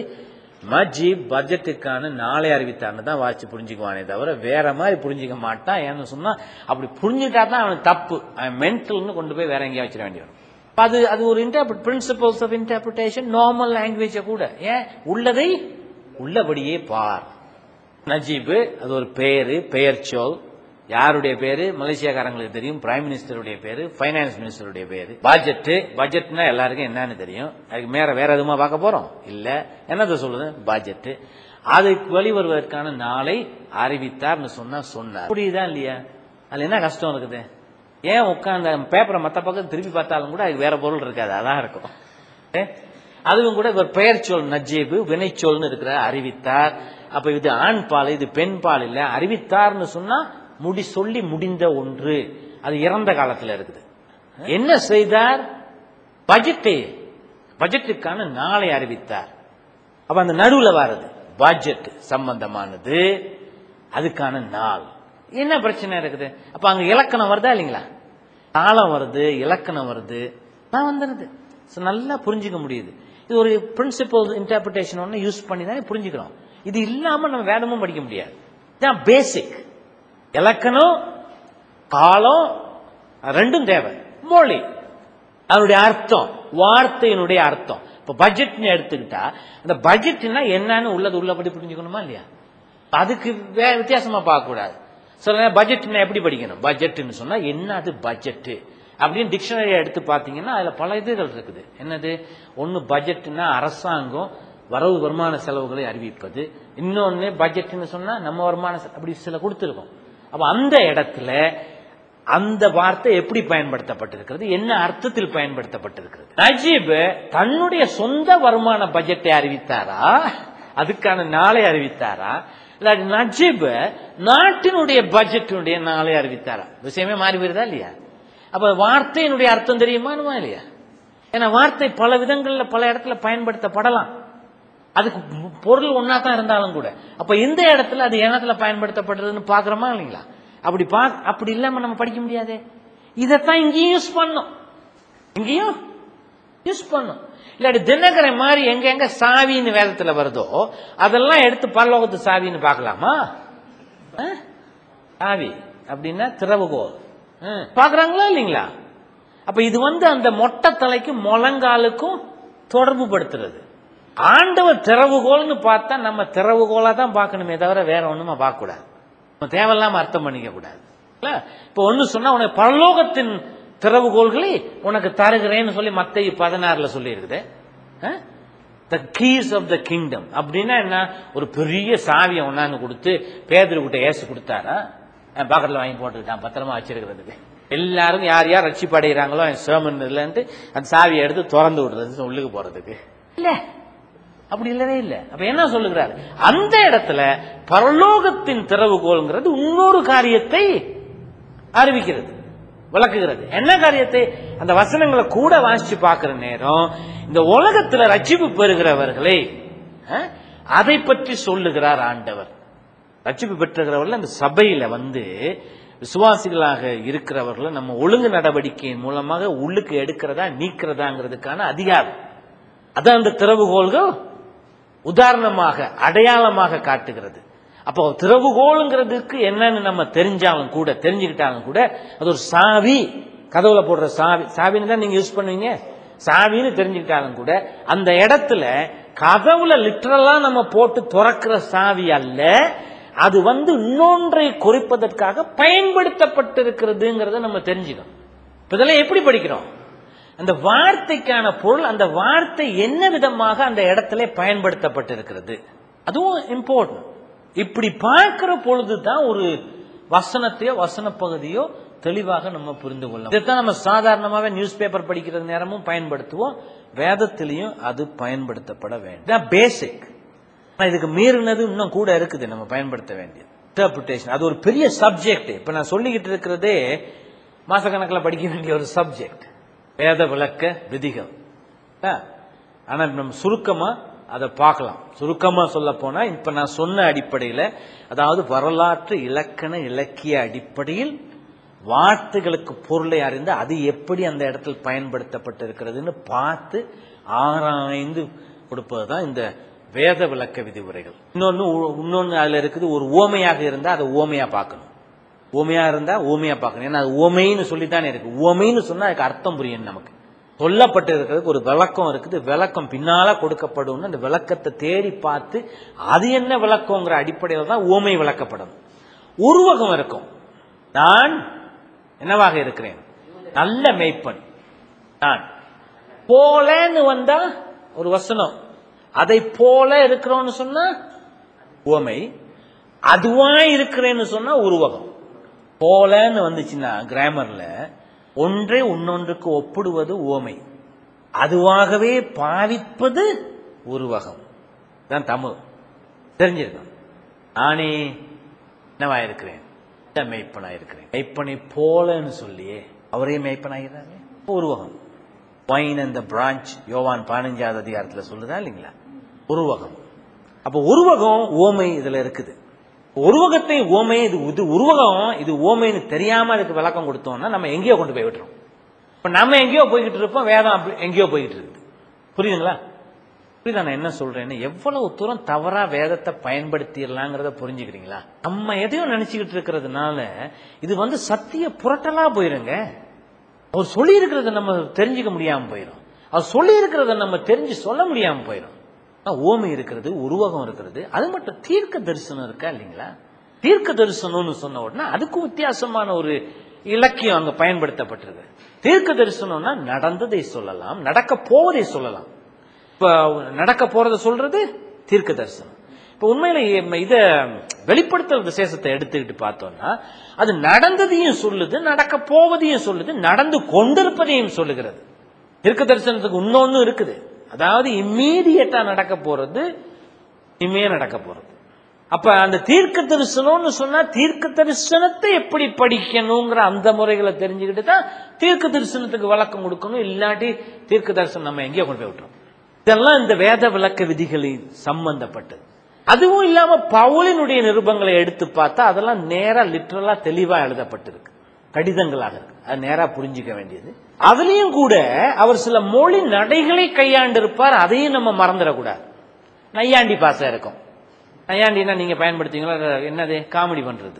மஜி பட்ஜெட்டுக்கான நாளை அறிவித்தார்னு தான் வாசிச்சு புரிஞ்சுக்குவானே தவிர வேற மாதிரி புரிஞ்சுக்க மாட்டான் ஏன்னு சொன்னா அப்படி புரிஞ்சுட்டா தான் அவனுக்கு தப்பு அவன் மென்டல்னு கொண்டு போய் வேற எங்கேயா வச்சிட வேண்டி வரும் அது அது ஒரு interpret principles of interpretation normal language கூட ஏன் உள்ளதை உள்ளபடியே பார் நஜீபு அது ஒரு பேரு பெயர் சொல் யாருடைய பேரு மலேசியாக்காரங்களுக்கு தெரியும் பிரைம் மினிஸ்டருடைய பேரு ஃபைனான்ஸ் மினிஸ்டருடைய பேரு பட்ஜெட் பட்ஜெட்னா எல்லாருக்கும் என்னன்னு தெரியும் அதுக்கு மேல வேற எதுவுமா பார்க்க போறோம் இல்ல என்னது சொல்லுது பட்ஜெட் அதுக்கு வெளிவருவதற்கான நாளை அறிவித்தார்னு சொன்னா சொன்னார் புரியுதா இல்லையா அதுல என்ன கஷ்டம் இருக்குது ஏன் உட்காந்து பேப்பரை மத்த பக்கம் திருப்பி பார்த்தாலும் கூட அதுக்கு வேற பொருள் இருக்காது அதான் இருக்கும் ஏ? அதுவும் கூட இவர் பெயர் சொல் நஜீபு வினைச்சொல்னு இருக்கிற அறிவித்தார் அப்ப இது ஆண் பால் இது பெண் பால் இல்ல அறிவித்தார்னு சொன்னா முடி சொல்லி முடிந்த ஒன்று அது இறந்த காலத்துல இருக்குது என்ன செய்தார் பட்ஜெட்டு பட்ஜெட்டுக்கான நாளை அறிவித்தார் அப்ப அந்த நடுவுல வர்றது பட்ஜெட் சம்பந்தமானது அதுக்கான நாள் என்ன பிரச்சனை இருக்குது அப்ப அங்க இலக்கணம் வருதா இல்லைங்களா காலம் வருது இலக்கணம் வருது நான் வந்துருது So, நல்லா புரிஞ்சுக்க முடியுது இது ஒரு பிரின்சிபல் இன்டர்பிரிட்டேஷன் ஒன்று யூஸ் பண்ணி தான் புரிஞ்சுக்கிறோம் இது இல்லாம நம்ம வேதமும் படிக்க முடியாது இதுதான் பேசிக் இலக்கணம் காலம் ரெண்டும் தேவை மொழி அதனுடைய அர்த்தம் வார்த்தையினுடைய அர்த்தம் இப்ப பட்ஜெட்னு எடுத்துக்கிட்டா அந்த பட்ஜெட்னா என்னன்னு உள்ளது உள்ளபடி புரிஞ்சுக்கணுமா இல்லையா அதுக்கு வேற வித்தியாசமா பார்க்க கூடாது சில நேரம் பட்ஜெட்னா எப்படி படிக்கணும் பட்ஜெட்னு சொன்னா என்ன அது பட்ஜெட் அப்படின்னு டிக்ஷனரி எடுத்து பார்த்தீங்கன்னா அதுல பல இதுகள் இருக்குது என்னது ஒன்னு பட்ஜெட்னா அரசாங்கம் வரவு வருமான செலவுகளை அறிவிப்பது இன்னொன்னு பட்ஜெட்னு சொன்னா நம்ம வருமான செ- அப்படி சில கொடுத்துருக்கோம் அப்ப அந்த இடத்துல அந்த வார்த்தை எப்படி பயன்படுத்தப்பட்டிருக்கிறது என்ன அர்த்தத்தில் பயன்படுத்தப்பட்டிருக்கிறது நஜீப் தன்னுடைய சொந்த வருமான பட்ஜெட்டை அறிவித்தாரா அதுக்கான நாளை அறிவித்தாரா இல்லாட்டி நஜீப் நாட்டினுடைய பட்ஜெட்டினுடைய நாளை அறிவித்தாரா விஷயமே மாறி வருதா இல்லையா அப்ப வார்த்தையினுடைய அர்த்தம் தெரியுமானுமா இல்லையா ஏன்னா வார்த்தை பல விதங்கள்ல பல இடத்துல பயன்படுத்தப்படலாம் அதுக்கு பொருள் ஒன்னா தான் இருந்தாலும் கூட அப்ப இந்த இடத்துல அது எனத்துல பயன்படுத்தப்படுறதுன்னு பாக்குறோமா இல்லைங்களா அப்படி பா அப்படி இல்லாம நம்ம படிக்க முடியாதே இதைத்தான் இங்கேயும் யூஸ் பண்ணோம் இங்கேயும் யூஸ் பண்ணும் இல்லாட்டி தினகரை மாதிரி எங்க எங்க சாவின்னு வேதத்துல வருதோ அதெல்லாம் எடுத்து பரலோகத்து சாவின்னு பார்க்கலாமா ஆ? சாவி அப்படின்னா திறவுகோல் ம். பார்க்கறாங்களா இல்லைங்களா அப்ப இது வந்து அந்த மொட்டை தலைக்கும் முழங்காலுக்கும் தொடர்பு படுத்துறது ஆண்டவர் திறவுகோல்னு பார்த்தா நம்ம திறவுகோலா தான் பார்க்கணுமே தவிர வேற ஒண்ணுமா பார்க்க கூடாது நம்ம தேவையில்லாம அர்த்தம் பண்ணிக்க கூடாது இல்ல? இப்ப ஒண்ணு சொன்னா உனக்கு பரலோகத்தின் திறவுகோள்களை உனக்கு தருகிறேன்னு சொல்லி மத்தை பதினாறுல சொல்லி இருக்குது the keys of the kingdom அப்படின்னா என்ன ஒரு பெரிய சாவியை ஒன்னாந்து கொடுத்து பேதரு கிட்ட ஏசு கொடுத்தாரா அஹ் பக்கத்துல வாங்கி போட்டுக்கிட்டான் பத்திரமா வச்சிருக்கிறதுக்கு எல்லாரும் யார் யார் ரட்சிப்பு அடைகிறாங்களோ என் சேமன் இல்லைன்ட்டு அந்த சாவியை எடுத்து திறந்து விடுறது உள்ளுக்கு போறதுக்கு இல்ல அப்படி இல்லவே இல்ல அப்ப என்ன சொல்லுகிறார் அந்த இடத்துல பரலோகத்தின் திறவுகோல்ங்கிறது இன்னொரு காரியத்தை அறிவிக்கிறது விளக்குகிறது என்ன காரியத்தை அந்த வசனங்களை கூட வாசிச்சு பார்க்கிற நேரம் இந்த உலகத்துல ரட்சிப்பு பெறுகிறவர்களை அஹ், அதை பற்றி சொல்லுகிறார் ஆண்டவர் ரட்சிப்பு பெற்றுகிறவர்கள் அந்த சபையில வந்து விசுவாசிகளாக இருக்கிறவர்களை நம்ம ஒழுங்கு நடவடிக்கையின் மூலமாக உள்ளுக்கு எடுக்கிறதா நீக்கிறதாங்கிறதுக்கான அதிகாரம் அதான் அந்த திறவுகோள்கள் உதாரணமாக அடையாளமாக காட்டுகிறது அப்போ திறவுகோளுங்கிறதுக்கு என்னன்னு நம்ம தெரிஞ்சாலும் கூட தெரிஞ்சுக்கிட்டாலும் கூட அது ஒரு சாவி கதவுல போடுற சாவி சாவின்னு தான் நீங்க யூஸ் பண்ணுவீங்க சாவின்னு தெரிஞ்சுக்கிட்டாலும் கூட அந்த இடத்துல கதவுல லிட்டரலா நம்ம போட்டு துறக்கிற சாவி அல்ல அது வந்து இன்னொன்றை குறிப்பதற்காக பயன்படுத்தப்பட்டிருக்கிறதுங்கிறத நம்ம தெரிஞ்சுக்கணும் இப்ப இதெல்லாம் எப்படி படிக்கிறோம் அந்த வார்த்தைக்கான பொருள் அந்த வார்த்தை என்ன விதமாக அந்த இடத்துல பயன்படுத்தப்பட்டிருக்கிறது அதுவும் இம்பார்ட்டன்ட் இப்படி பார்க்கிற பொழுதுதான் ஒரு வசனத்தையோ வசன பகுதியோ தெளிவாக நம்ம புரிந்து கொள்ளலாம் இதைத்தான் நம்ம சாதாரணமாவே நியூஸ் பேப்பர் படிக்கிற நேரமும் பயன்படுத்துவோம் வேதத்திலையும் அது பயன்படுத்தப்பட வேண்டும் பேசிக் இதுக்கு மீறினது இன்னும் கூட இருக்குது நம்ம பயன்படுத்த வேண்டியது இன்டர்பிரிட்டேஷன் அது ஒரு பெரிய சப்ஜெக்ட் இப்ப நான் சொல்லிக்கிட்டு இருக்கிறதே மாசக்கணக்கில் படிக்க வேண்டிய ஒரு சப்ஜெக்ட் வேத விளக்க விதிகள் ஆ? ஆனா நம்ம சுருக்கமா அதை பார்க்கலாம் சுருக்கமா சொல்ல போனா இப்ப நான் சொன்ன அடிப்படையில அதாவது வரலாற்று இலக்கண இலக்கிய அடிப்படையில் வார்த்தைகளுக்கு பொருளை அறிந்து அது எப்படி அந்த இடத்தில் பயன்படுத்தப்பட்டிருக்கிறதுன்னு பார்த்து ஆராய்ந்து கொடுப்பதுதான் இந்த வேத விளக்க விதிமுறைகள் இன்னொன்னு உ- இன்னொன்னு அதுல இருக்குது ஒரு ஓமையாக இருந்தா அதை ஓமையா பார்க்கணும் ஓமையா இருந்தா ஓமையா பார்க்கணும் ஏன்னா அது ஓமைன்னு சொல்லித்தானே இருக்கு ஓமைன்னு சொன்னா அதுக்கு அர்த்தம் புரியும் நமக்கு சொல்லப்பட்டு இருக்கிறதுக்கு ஒரு விளக்கம் இருக்குது விளக்கம் பின்னால கொடுக்கப்படும் அந்த விளக்கத்தை தேடி பார்த்து அது என்ன விளக்கங்கிற அடிப்படையில் தான் ஓமை விளக்கப்படும் உருவகம் இருக்கும் நான் என்னவாக இருக்கிறேன் நல்ல மெய்ப்பன் நான் போலன்னு வந்தா ஒரு வசனம் அதை போல இருக்கிறோம்னு சொன்னா உவமை அதுவா இருக்கிறேன்னு சொன்னா உருவகம் போலன்னு வந்துச்சுன்னா கிராமர்ல ஒன்றை இன்னொன்றுக்கு ஒப்பிடுவது உவமை அதுவாகவே பாவிப்பது உருவகம் தான் தமிழ் தெரிஞ்சிருக்கணும் நானே என்னவா இருக்கிறேன் மெய்ப்பனா இருக்கிறேன் மெய்ப்பனை போலன்னு சொல்லியே அவரே மெய்ப்பனாகிறாரு உருவகம் வைன் அந்த பிரான்ச் யோவான் பதினஞ்சாவது அதிகாரத்தில் சொல்லுதா இல்லைங்களா உருவகம் அப்ப உருவகம் ஓமை இதுல இருக்குது உருவகத்தை ஓமை இது இது உருவகம் இது ஓமைன்னு தெரியாம அதுக்கு விளக்கம் கொடுத்தோம்னா நம்ம எங்கேயோ கொண்டு போய் விட்டுரும் இப்ப நம்ம எங்கேயோ போய்கிட்டு இருப்போம் வேதம் அப்படி எங்கேயோ போய்கிட்டு இருக்குது புரியுதுங்களா புரியுதா நான் என்ன சொல்றேன்னு எவ்வளவு தூரம் தவறா வேதத்தை பயன்படுத்திடலாங்கிறத புரிஞ்சுக்கிறீங்களா நம்ம எதையோ நினைச்சுக்கிட்டு இருக்கிறதுனால இது வந்து சத்திய புரட்டலா போயிருங்க அவர் சொல்லி இருக்கிறத நம்ம தெரிஞ்சுக்க முடியாம போயிடும் அவர் சொல்லி இருக்கிறத நம்ம தெரிஞ்சு சொல்ல முடியாம போயிடும் ஓமை இருக்கிறது உருவகம் இருக்கிறது அது மட்டும் தீர்க்க தரிசனம் இருக்கா இல்லைங்களா தீர்க்க தரிசனம்னு சொன்ன உடனே அதுக்கு வித்தியாசமான ஒரு இலக்கியம் அங்க பயன்படுத்தப்பட்டிருக்கு தீர்க்க தரிசனம்னா நடந்ததை சொல்லலாம் நடக்க போவதை சொல்லலாம் இப்ப நடக்க போறதை சொல்றது தீர்க்க தரிசனம் இப்ப உண்மையில இத வெளிப்படுத்தல் விசேஷத்தை எடுத்துக்கிட்டு பார்த்தோம்னா அது நடந்ததையும் சொல்லுது நடக்க போவதையும் சொல்லுது நடந்து கொண்டிருப்பதையும் சொல்லுகிறது தீர்க்க தரிசனத்துக்கு இன்னொன்னு இருக்குது அதாவது இம்மீடியட்டா நடக்க போறது இனிமே நடக்க போறது அப்ப அந்த தீர்க்க தரிசனம்னு சொன்னா தீர்க்க தரிசனத்தை எப்படி படிக்கணுங்கிற அந்த முறைகளை தெரிஞ்சுக்கிட்டு தான் தீர்க்க தரிசனத்துக்கு விளக்கம் கொடுக்கணும் இல்லாட்டி தீர்க்க தரிசனம் நம்ம எங்கேயோ கொண்டு போய் விட்டுரும் இதெல்லாம் இந்த வேத விளக்க விதிகளில் சம்பந்தப்பட்டது அதுவும் இல்லாம பவுலினுடைய நிருபங்களை எடுத்து பார்த்தா அதெல்லாம் நேரா லிட்டரலா தெளிவா எழுதப்பட்டிருக்கு கடிதங்களாக இருக்கு அது நேரா புரிஞ்சுக்க வேண்டியது அதுலயும் கூட அவர் சில மொழி நடைகளை கையாண்டு இருப்பார் அதையும் நம்ம மறந்துடக்கூடாது நையாண்டி பாசம் இருக்கும் நையாண்டினா நீங்க பயன்படுத்துவீங்களா என்னது காமெடி பண்றது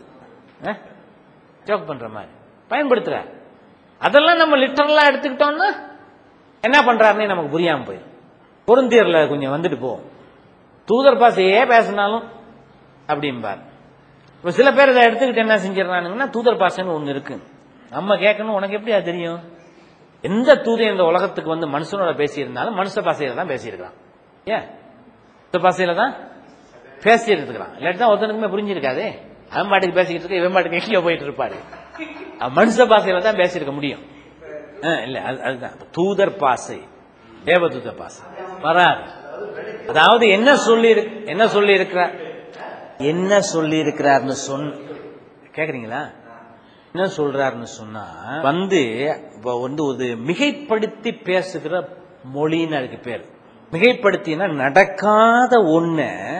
ஜோக் பண்ற மாதிரி பயன்படுத்துற அதெல்லாம் நம்ம லிட்டரலா எடுத்துக்கிட்டோம்னா என்ன பண்றாருன்னு நமக்கு புரியாம போயிடும் பொருந்தியர்ல கொஞ்சம் வந்துட்டு போவோம் தூதர் பாசையே பேசினாலும் அப்படிம்பார் இப்ப சில பேர் இதை எடுத்துக்கிட்டு என்ன செஞ்சிடறானுங்கன்னா தூதர் பாசைன்னு ஒண்ணு இருக்கு நம்ம கேட்கணும் உனக்கு எப்படி அது தெரியும் எந்த தூதன் இந்த உலகத்துக்கு வந்து மனுஷனோட பேசியிருந்தாலும் மனுஷ பாசையில தான் பேசியிருக்கான் ஏன் இந்த பாசையில தான் பேசிட்டு இருக்கிறான் இல்லாட்டி தான் ஒருத்தனுக்குமே புரிஞ்சிருக்காதே அவன் பாட்டுக்கு பேசிக்கிட்டு இருக்க இவன் பாட்டுக்கு எங்கேயோ போயிட்டு இருப்பாரு மனுஷ பாசையில தான் பேசியிருக்க முடியும் இல்ல அதுதான் தூதர் பாசை தேவதூத பாசை வராது அதாவது என்ன சொல்லி என்ன சொல்லி இருக்கிறார் என்ன சொல்லி இருக்கிறார்னு சொன்ன கேக்குறீங்களா என்ன சொல்றாருன்னு சொன்னா வந்து இப்ப வந்து ஒரு மிகைப்படுத்தி பேசுகிற மொழின்னு அதுக்கு பேர் மிகைப்படுத்தினா நடக்காத ஒண்ண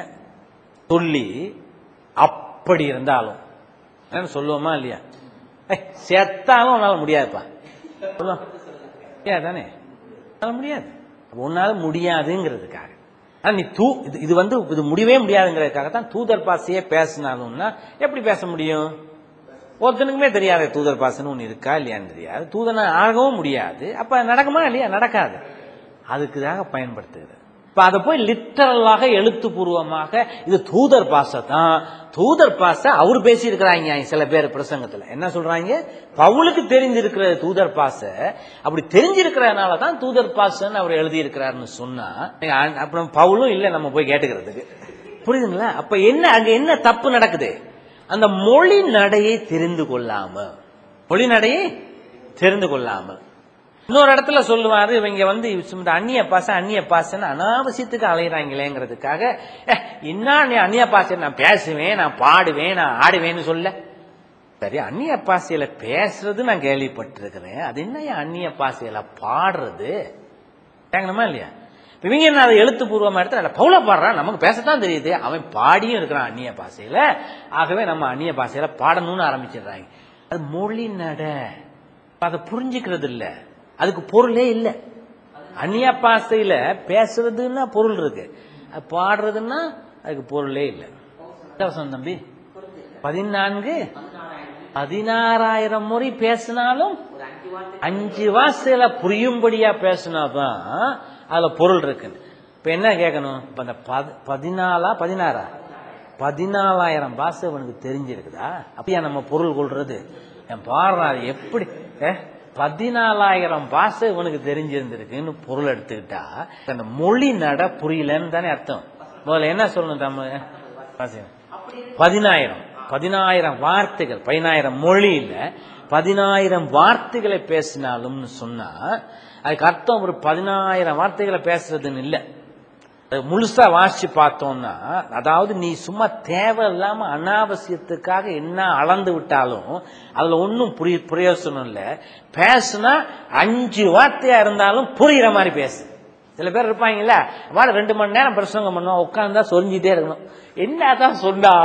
சொல்லி அப்படி இருந்தாலும் சொல்லுவோமா இல்லையா செத்தாலும் உன்னால முடியாதுப்பா சொல்லுவோம் தானே முடியாது உன்னால முடியாதுங்கிறதுக்காக நீ தூ இது வந்து இது முடியவே முடியாதுங்கிறதுக்காக தான் தூதர் பாசையே பேசினாலும்னா எப்படி பேச முடியும் ஒருத்தனுக்குமே தெரியாது தூதர் பாசன்னு ஒன்று இருக்கா இல்லையான்னு தெரியாது தூதனை ஆகவும் முடியாது அப்ப நடக்குமா இல்லையா நடக்காது அதுக்குதாக பயன்படுத்துகிறது இப்ப அதை போய் லிட்டரலாக எழுத்துப்பூர்வமாக இது தூதர் பாச தான் தூதர் பாச அவர் பேசி இருக்கிறாங்க சில பேர் பிரசங்கத்துல என்ன சொல்றாங்க பவுலுக்கு தெரிஞ்சிருக்கிற தூதர் பாச அப்படி தெரிஞ்சிருக்கிறதுனால தான் தூதர் பாசன்னு அவர் எழுதி இருக்கிறாருன்னு சொன்னா அப்புறம் பவுலும் இல்ல நம்ம போய் கேட்டுக்கிறதுக்கு புரியுதுங்களா அப்ப என்ன அங்க என்ன தப்பு நடக்குது அந்த மொழி நடையை தெரிந்து கொள்ளாம மொழி நடையை தெரிந்து கொள்ளாமல் இன்னொரு இடத்துல சொல்லுவாரு இவங்க வந்து இந்த அந்நிய பாச அந்நிய பாசன்னு அனாவசியத்துக்கு அலையிறாங்களேங்கிறதுக்காக என்ன அந்நிய பாச நான் பேசுவேன் நான் பாடுவேன் நான் ஆடுவேன்னு சொல்ல சரி அந்நிய பாசையில பேசுறது நான் கேள்விப்பட்டிருக்கிறேன் அது என்ன அந்நிய பாசையில பாடுறது கேட்கணுமா இல்லையா இவங்க என்ன அதை எழுத்துப்பூர்வமா எடுத்து பவுல பாடுறான் நமக்கு பேசத்தான் தெரியுது அவன் பாடியும் இருக்கிறான் அந்நிய பாசையில ஆகவே நம்ம அந்நிய பாசையில பாடணும்னு ஆரம்பிச்சிடுறாங்க அது மொழி நட அதை புரிஞ்சுக்கிறது இல்லை அதுக்கு பொருளே இல்லை அந்நிய பாசையில பேசுறதுன்னா பொருள் இருக்கு பாடுறதுன்னா அதுக்கு பொருளே இல்லை தம்பி பதினான்கு பதினாறாயிரம் முறை பேசினாலும் அஞ்சு வார்த்தையில புரியும்படியா பேசினாதான் அதுல பொருள் இருக்கு இப்ப என்ன கேட்கணும் இப்ப அந்த பதி- பதினாலா பதினாறா பதினாலாயிரம் பாஷை அவனுக்கு தெரிஞ்சிருக்குதா அப்படியா நம்ம பொருள் கொள்றது என் பாடுறா அது எப்படி ஏ, பதினாலாயிரம் பாஷை இவனுக்கு தெரிஞ்சிருந்திருக்குன்னு பொருள் எடுத்துக்கிட்டா அந்த மொழி நட புரியலன்னு தானே அர்த்தம் முதல்ல என்ன சொல்லணும் நம்ம வாசிங்க. பதினாயிரம் பதினாயிரம் வார்த்தைகள் பதினாயிரம் மொழியில பதினாயிரம் வார்த்தைகளை பேசினாலும்னு சொன்னா அதுக்கு அர்த்தம் ஒரு பதினாயிரம் வார்த்தைகளை பேசுறதுன்னு இல்லை அது முழுசா வாசிச்சு பார்த்தோம்னா அதாவது நீ சும்மா தேவையில்லாம அனாவசியத்துக்காக என்ன அளந்து விட்டாலும் அதுல ஒன்றும் புரிய பிரயோசனம் இல்லை பேசுனா அஞ்சு வார்த்தையா இருந்தாலும் புரியுற மாதிரி பேசு சில பேர் இருப்பாங்கல்ல வாட ரெண்டு மணி நேரம் பிரசங்கம் பண்ணுவோம் உட்கார்ந்தா சொரிஞ்சிட்டே இருக்கணும் என்னதான் சொன்னா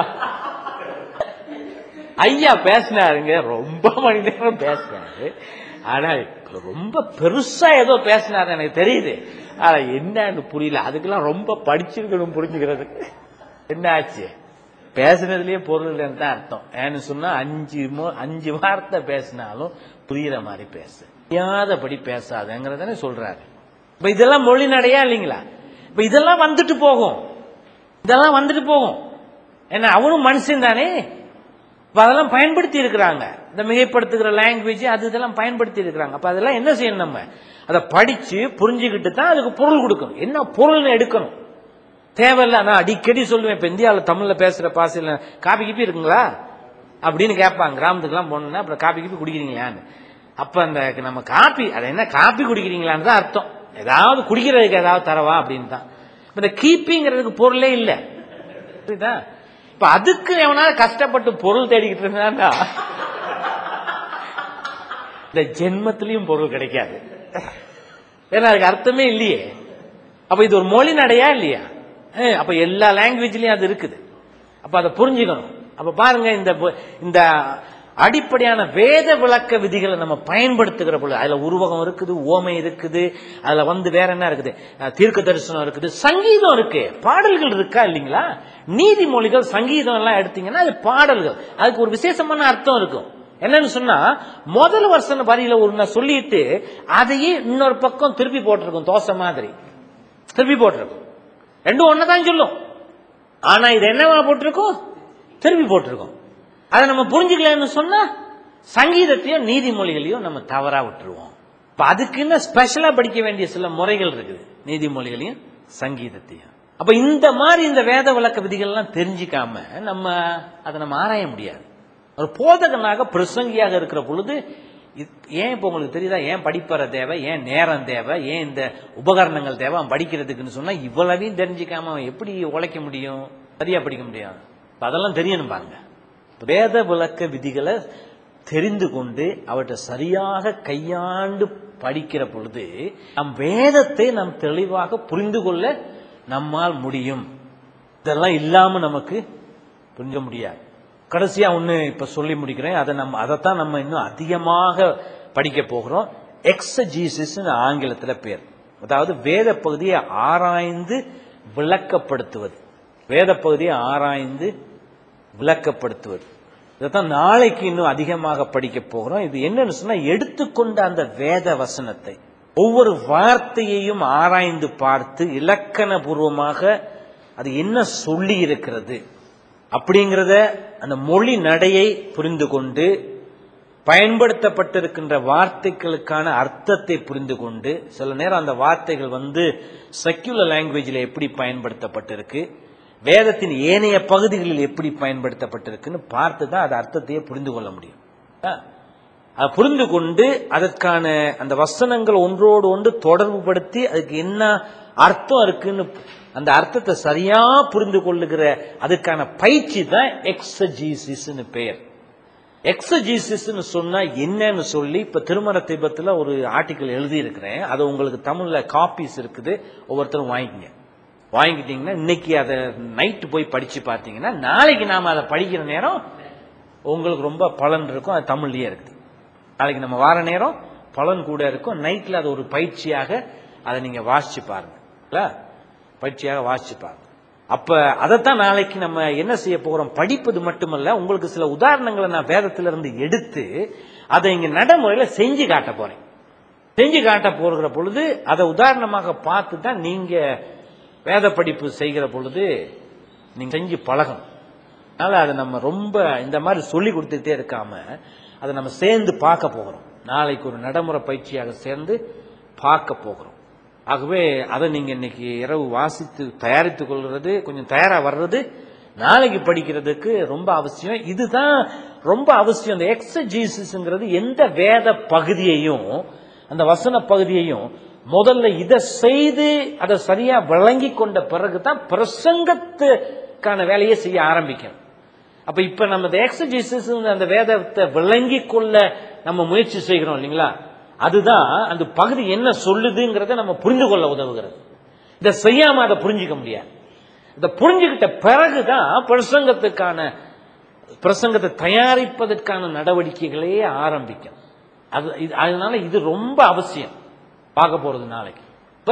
ஐயா பேசினாருங்க ரொம்ப மணி நேரம் பேசினாரு ஆனா ரொம்ப பெருசா ஏதோ பேசினாரு எனக்கு தெரியுது ஆனா என்னன்னு புரியல அதுக்கெல்லாம் ரொம்ப படிச்சிருக்கணும் புரிஞ்சுக்கிறதுக்கு என்ன ஆச்சு பேசுனதுலயே பொருள் இல்லைன்னு தான் அர்த்தம் ஏன்னு சொன்னா அஞ்சு மு- அஞ்சு வார்த்தை பேசினாலும் புரியுற மாதிரி பேசு புரியாதபடி பேசாதங்கிறதானே சொல்றாரு இப்ப இதெல்லாம் மொழி நடையா இல்லைங்களா இப்ப இதெல்லாம் வந்துட்டு போகும் இதெல்லாம் வந்துட்டு போகும் ஏன்னா அவனும் மனுஷன் தானே இப்ப அதெல்லாம் பயன்படுத்தி இருக்கிறாங்க இந்த மிகைப்படுத்துகிற லாங்குவேஜ் அது இதெல்லாம் பயன்படுத்தி இருக்கிறாங்க அப்ப அதெல்லாம் என்ன செய்யணும் நம்ம அதை படிச்சு புரிஞ்சுக்கிட்டு தான் அதுக்கு பொருள் கொடுக்கணும் என்ன பொருள்னு எடுக்கணும் தேவையில்ல நான் அடிக்கடி சொல்லுவேன் இப்ப இந்தியாவில் தமிழ்ல பேசுற பாசையில் காப்பி கிப்பி இருக்குங்களா அப்படின்னு கேட்பாங்க கிராமத்துக்குலாம் போனோம்னா அப்புறம் காப்பி கிப்பி குடிக்கிறீங்களான்னு அப்ப அந்த நம்ம காப்பி அது என்ன காப்பி குடிக்கிறீங்களான்னு தான் அர்த்தம் ஏதாவது குடிக்கிறதுக்கு ஏதாவது தரவா அப்படின்னு தான் இப்ப இந்த கீப்பிங்கிறதுக்கு பொருளே இல்லை புரியுதா இப்ப அதுக்கு எவனாவது கஷ்டப்பட்டு பொருள் தேடிக்கிட்டு இருந்தான்னா இந்த ஜென்மத்திலையும் பொருள் கிடைக்காது ஏன்னா அதுக்கு அர்த்தமே இல்லையே அப்ப இது ஒரு மொழி நடையா இல்லையா ஏ, அப்ப எல்லா லாங்குவேஜ்லயும் அது இருக்குது அப்ப அதை புரிஞ்சுக்கணும் அப்ப பாருங்க இந்த பு- இந்த அடிப்படையான வேத விளக்க விதிகளை நம்ம பயன்படுத்துகிற பொழுது அதுல உருவகம் இருக்குது ஓமை இருக்குது அதுல வந்து வேற என்ன இருக்குது அஹ், தீர்க்க தரிசனம் இருக்குது சங்கீதம் இருக்கு பாடல்கள் இருக்கா இல்லைங்களா நீதிமொழிகள் சங்கீதம் எல்லாம் எடுத்தீங்கன்னா அது பாடல்கள் அதுக்கு ஒரு விசேஷமான அர்த்தம் இருக்கும் என்னன்னு சொன்னா முதல் வருஷம் வரியில ஒண்ணு சொல்லிட்டு அதையே இன்னொரு பக்கம் திருப்பி போட்டிருக்கும் தோசை மாதிரி திருப்பி போட்டிருக்கும் ரெண்டும் ஒன்னதான் சொல்லும் ஆனா இது என்னவா போட்டிருக்கோம் திருப்பி போட்டிருக்கோம் அதை நம்ம புரிஞ்சுக்கலன்னு சொன்னா சங்கீதத்தையும் நீதிமொழிகளையும் நம்ம தவறா விட்டுருவோம் இப்ப அதுக்குன்னு ஸ்பெஷலா படிக்க வேண்டிய சில முறைகள் இருக்குது நீதிமொழிகளையும் சங்கீதத்தையும் அப்ப இந்த மாதிரி இந்த வேத விளக்க விதிகள்லாம் தெரிஞ்சுக்காம நம்ம அதை நம்ம ஆராய முடியாது ஒரு போதகனாக பிரசங்கியாக இருக்கிற பொழுது இது- ஏன் இப்போ உங்களுக்கு தெரியுதா ஏன் படிப்பற தேவை ஏன் நேரம் தேவை ஏன் இந்த உபகரணங்கள் தேவை அவன் படிக்கிறதுக்குன்னு சொன்னா இவ்வளவையும் தெரிஞ்சுக்காம அவன் எப்படி உழைக்க முடியும் சரியா படிக்க முடியும் இப்ப அதெல்லாம் தெரியணும் பாருங்க வேத விளக்க விதிகளை தெரிந்து கொண்டு அவற்றை சரியாக கையாண்டு படிக்கிற பொழுது நம் வேதத்தை நாம் தெளிவாக புரிந்து கொள்ள நம்மால் முடியும் இதெல்லாம் இல்லாம நமக்கு புரிஞ்ச முடியாது கடைசியா ஒண்ணு இப்ப சொல்லி முடிக்கிறேன் அதை நம்ம அதைத்தான் நம்ம இன்னும் அதிகமாக படிக்க போகிறோம் எக்ஸஜீசிஸ் ஆங்கிலத்துல பேர் அதாவது வேத பகுதியை ஆராய்ந்து விளக்கப்படுத்துவது வேத பகுதியை ஆராய்ந்து விளக்கப்படுத்துவது இதைத்தான் நாளைக்கு இன்னும் அதிகமாக படிக்க போகிறோம் இது என்னன்னு சொன்னா எடுத்துக்கொண்ட அந்த வேத வசனத்தை ஒவ்வொரு வார்த்தையையும் ஆராய்ந்து பார்த்து இலக்கணபூர்வமாக அது என்ன சொல்லி இருக்கிறது அப்படிங்கிறத அந்த மொழி நடையை புரிந்து கொண்டு பயன்படுத்தப்பட்டிருக்கின்ற வார்த்தைகளுக்கான அர்த்தத்தை புரிந்து கொண்டு சில நேரம் அந்த வார்த்தைகள் வந்து செக்யுலர் லாங்குவேஜில் எப்படி பயன்படுத்தப்பட்டிருக்கு வேதத்தின் ஏனைய பகுதிகளில் எப்படி பயன்படுத்தப்பட்டிருக்குன்னு பார்த்து தான் அது அர்த்தத்தையே புரிந்து கொள்ள முடியும் ஆ? அதை புரிந்து கொண்டு அதற்கான அந்த வசனங்கள் ஒன்றோடு ஒன்று தொடர்புபடுத்தி அதுக்கு என்ன அர்த்தம் இருக்குன்னு அந்த அர்த்தத்தை சரியா புரிந்து கொள்ளுகிற அதுக்கான பயிற்சி தான் எக்ஸஜீசிஸ்னு பெயர் எக்ஸஜீசிஸ்னு சொன்னா என்னன்னு சொல்லி இப்ப திருமண தீபத்துல ஒரு ஆர்டிக்கல் எழுதி இருக்கிறேன் அது உங்களுக்கு தமிழ்ல காப்பீஸ் இருக்குது ஒவ்வொருத்தரும் வாங்கிக்கங்க வாங்கிக்கிட்டீங்கன்னா இன்னைக்கு அதை நைட்டு போய் படிச்சு பார்த்தீங்கன்னா நாளைக்கு நாம அதை படிக்கிற நேரம் உங்களுக்கு ரொம்ப பலன் இருக்கும் அது தமிழ்லயே இருக்குது நாளைக்கு நம்ம வார நேரம் பலன் கூட இருக்கும் நைட்ல அது ஒரு பயிற்சியாக அதை நீங்க வாசிச்சு பாருங்க இல்ல? பயிற்சியாக வாசிச்சு பாருங்க அப்ப அதைத்தான் நாளைக்கு நம்ம என்ன செய்ய போகிறோம் படிப்பது மட்டுமல்ல உங்களுக்கு சில உதாரணங்களை நான் வேதத்திலிருந்து எடுத்து அதை இங்க நடைமுறையில செஞ்சு காட்ட போறேன் செஞ்சு காட்ட போகிற பொழுது அதை உதாரணமாக பார்த்து தான் நீங்க வேத படிப்பு செய்கிற பொழுது நீங்க செஞ்சு பழகணும் அதனால அதை நம்ம ரொம்ப இந்த மாதிரி சொல்லி கொடுத்துட்டே இருக்காம அதை நம்ம சேர்ந்து பார்க்க போகிறோம் நாளைக்கு ஒரு நடைமுறை பயிற்சியாக சேர்ந்து பார்க்க போகிறோம் ஆகவே அதை நீங்க இன்னைக்கு இரவு வாசித்து தயாரித்துக் கொள்வது கொஞ்சம் தயாரா வர்றது நாளைக்கு படிக்கிறதுக்கு ரொம்ப அவசியம் இதுதான் ரொம்ப அவசியம் இந்த எக்ஸஜீசஸ்ங்கிறது எந்த வேத பகுதியையும் அந்த வசன பகுதியையும் முதல்ல இதை செய்து அதை சரியா விளங்கி கொண்ட பிறகு தான் பிரசங்கத்துக்கான வேலையை செய்ய ஆரம்பிக்கணும் அப்ப இப்ப நம்ம இந்த எக்ஸஜீசஸ் அந்த வேதத்தை விளங்கி கொள்ள நம்ம முயற்சி செய்கிறோம் இல்லைங்களா அதுதான் அந்த பகுதி என்ன சொல்லுதுங்கிறத நம்ம புரிந்து கொள்ள உதவுகிறது இதை செய்யாம அதை புரிஞ்சுக்க முடியாது இதை புரிஞ்சுக்கிட்ட பிறகுதான் பிரசங்கத்துக்கான பிரசங்கத்தை தயாரிப்பதற்கான நடவடிக்கைகளே ஆரம்பிக்கும் அது இது- அதனால இது ரொம்ப அவசியம் பார்க்க போறது நாளைக்கு இப்ப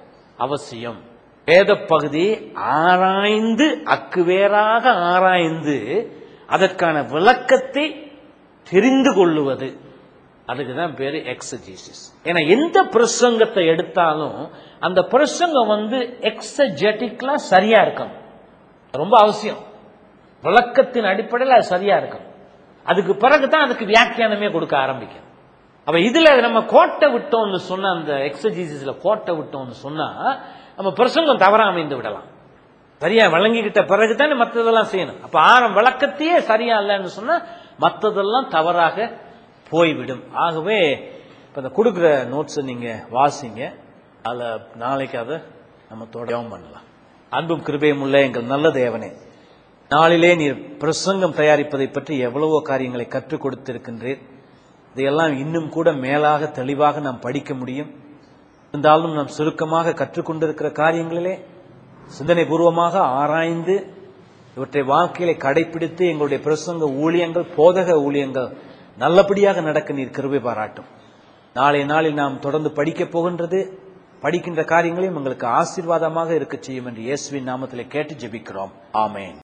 அவசியம் வேத பகுதி ஆராய்ந்து அக்குவேராக ஆராய்ந்து அதற்கான விளக்கத்தை தெரிந்து கொள்ளுவது அதுக்கு தான் பேரு எக்ஸஜீசிஸ் ஏன்னா எந்த பிரசங்கத்தை எடுத்தாலும் அந்த பிரசங்கம் வந்து எக்ஸஜெட்டிக்லாம் சரியா இருக்கணும் ரொம்ப அவசியம் விளக்கத்தின் அடிப்படையில் அது சரியா இருக்கும் அதுக்கு பிறகு தான் அதுக்கு வியாக்கியானமே கொடுக்க ஆரம்பிக்கும் அப்ப இதுல நம்ம கோட்டை விட்டோம்னு சொன்னா அந்த எக்ஸசைசஸ்ல கோட்டை விட்டோம்னு சொன்னா நம்ம பிரசங்கம் தவறா அமைந்து விடலாம் சரியா விளங்கிக்கிட்ட பிறகு தானே மற்றதெல்லாம் செய்யணும் அப்ப ஆரம் விளக்கத்தையே சரியா இல்லைன்னு சொன்னா மற்றதெல்லாம் தவறாக போய்விடும் ஆகவே இப்ப இந்த கொடுக்குற நோட்ஸை நீங்க வாசிங்க அதில் நாளைக்கு அதை நம்ம தொடரவும் பண்ணலாம் அன்பும் கிருபையும் உள்ள எங்கள் நல்ல தேவனே நாளிலே நீர் பிரசங்கம் தயாரிப்பதை பற்றி எவ்வளவோ காரியங்களை கற்றுக் கொடுத்திருக்கின்றீர் இதையெல்லாம் இன்னும் கூட மேலாக தெளிவாக நாம் படிக்க முடியும் இருந்தாலும் நாம் சுருக்கமாக கற்றுக்கொண்டிருக்கிற காரியங்களிலே சிந்தனை பூர்வமாக ஆராய்ந்து இவற்றை வாழ்க்கையில கடைபிடித்து எங்களுடைய பிரசங்க ஊழியங்கள் போதக ஊழியங்கள் நல்லபடியாக நடக்க நீர் கிருபை பாராட்டும் நாளைய நாளில் நாம் தொடர்ந்து படிக்கப் போகின்றது படிக்கின்ற காரியங்களையும் எங்களுக்கு ஆசீர்வாதமாக இருக்கச் செய்யும் என்று இயேசுவின் நாமத்திலே கேட்டு ஜெபிக்கிறோம் ஆமென்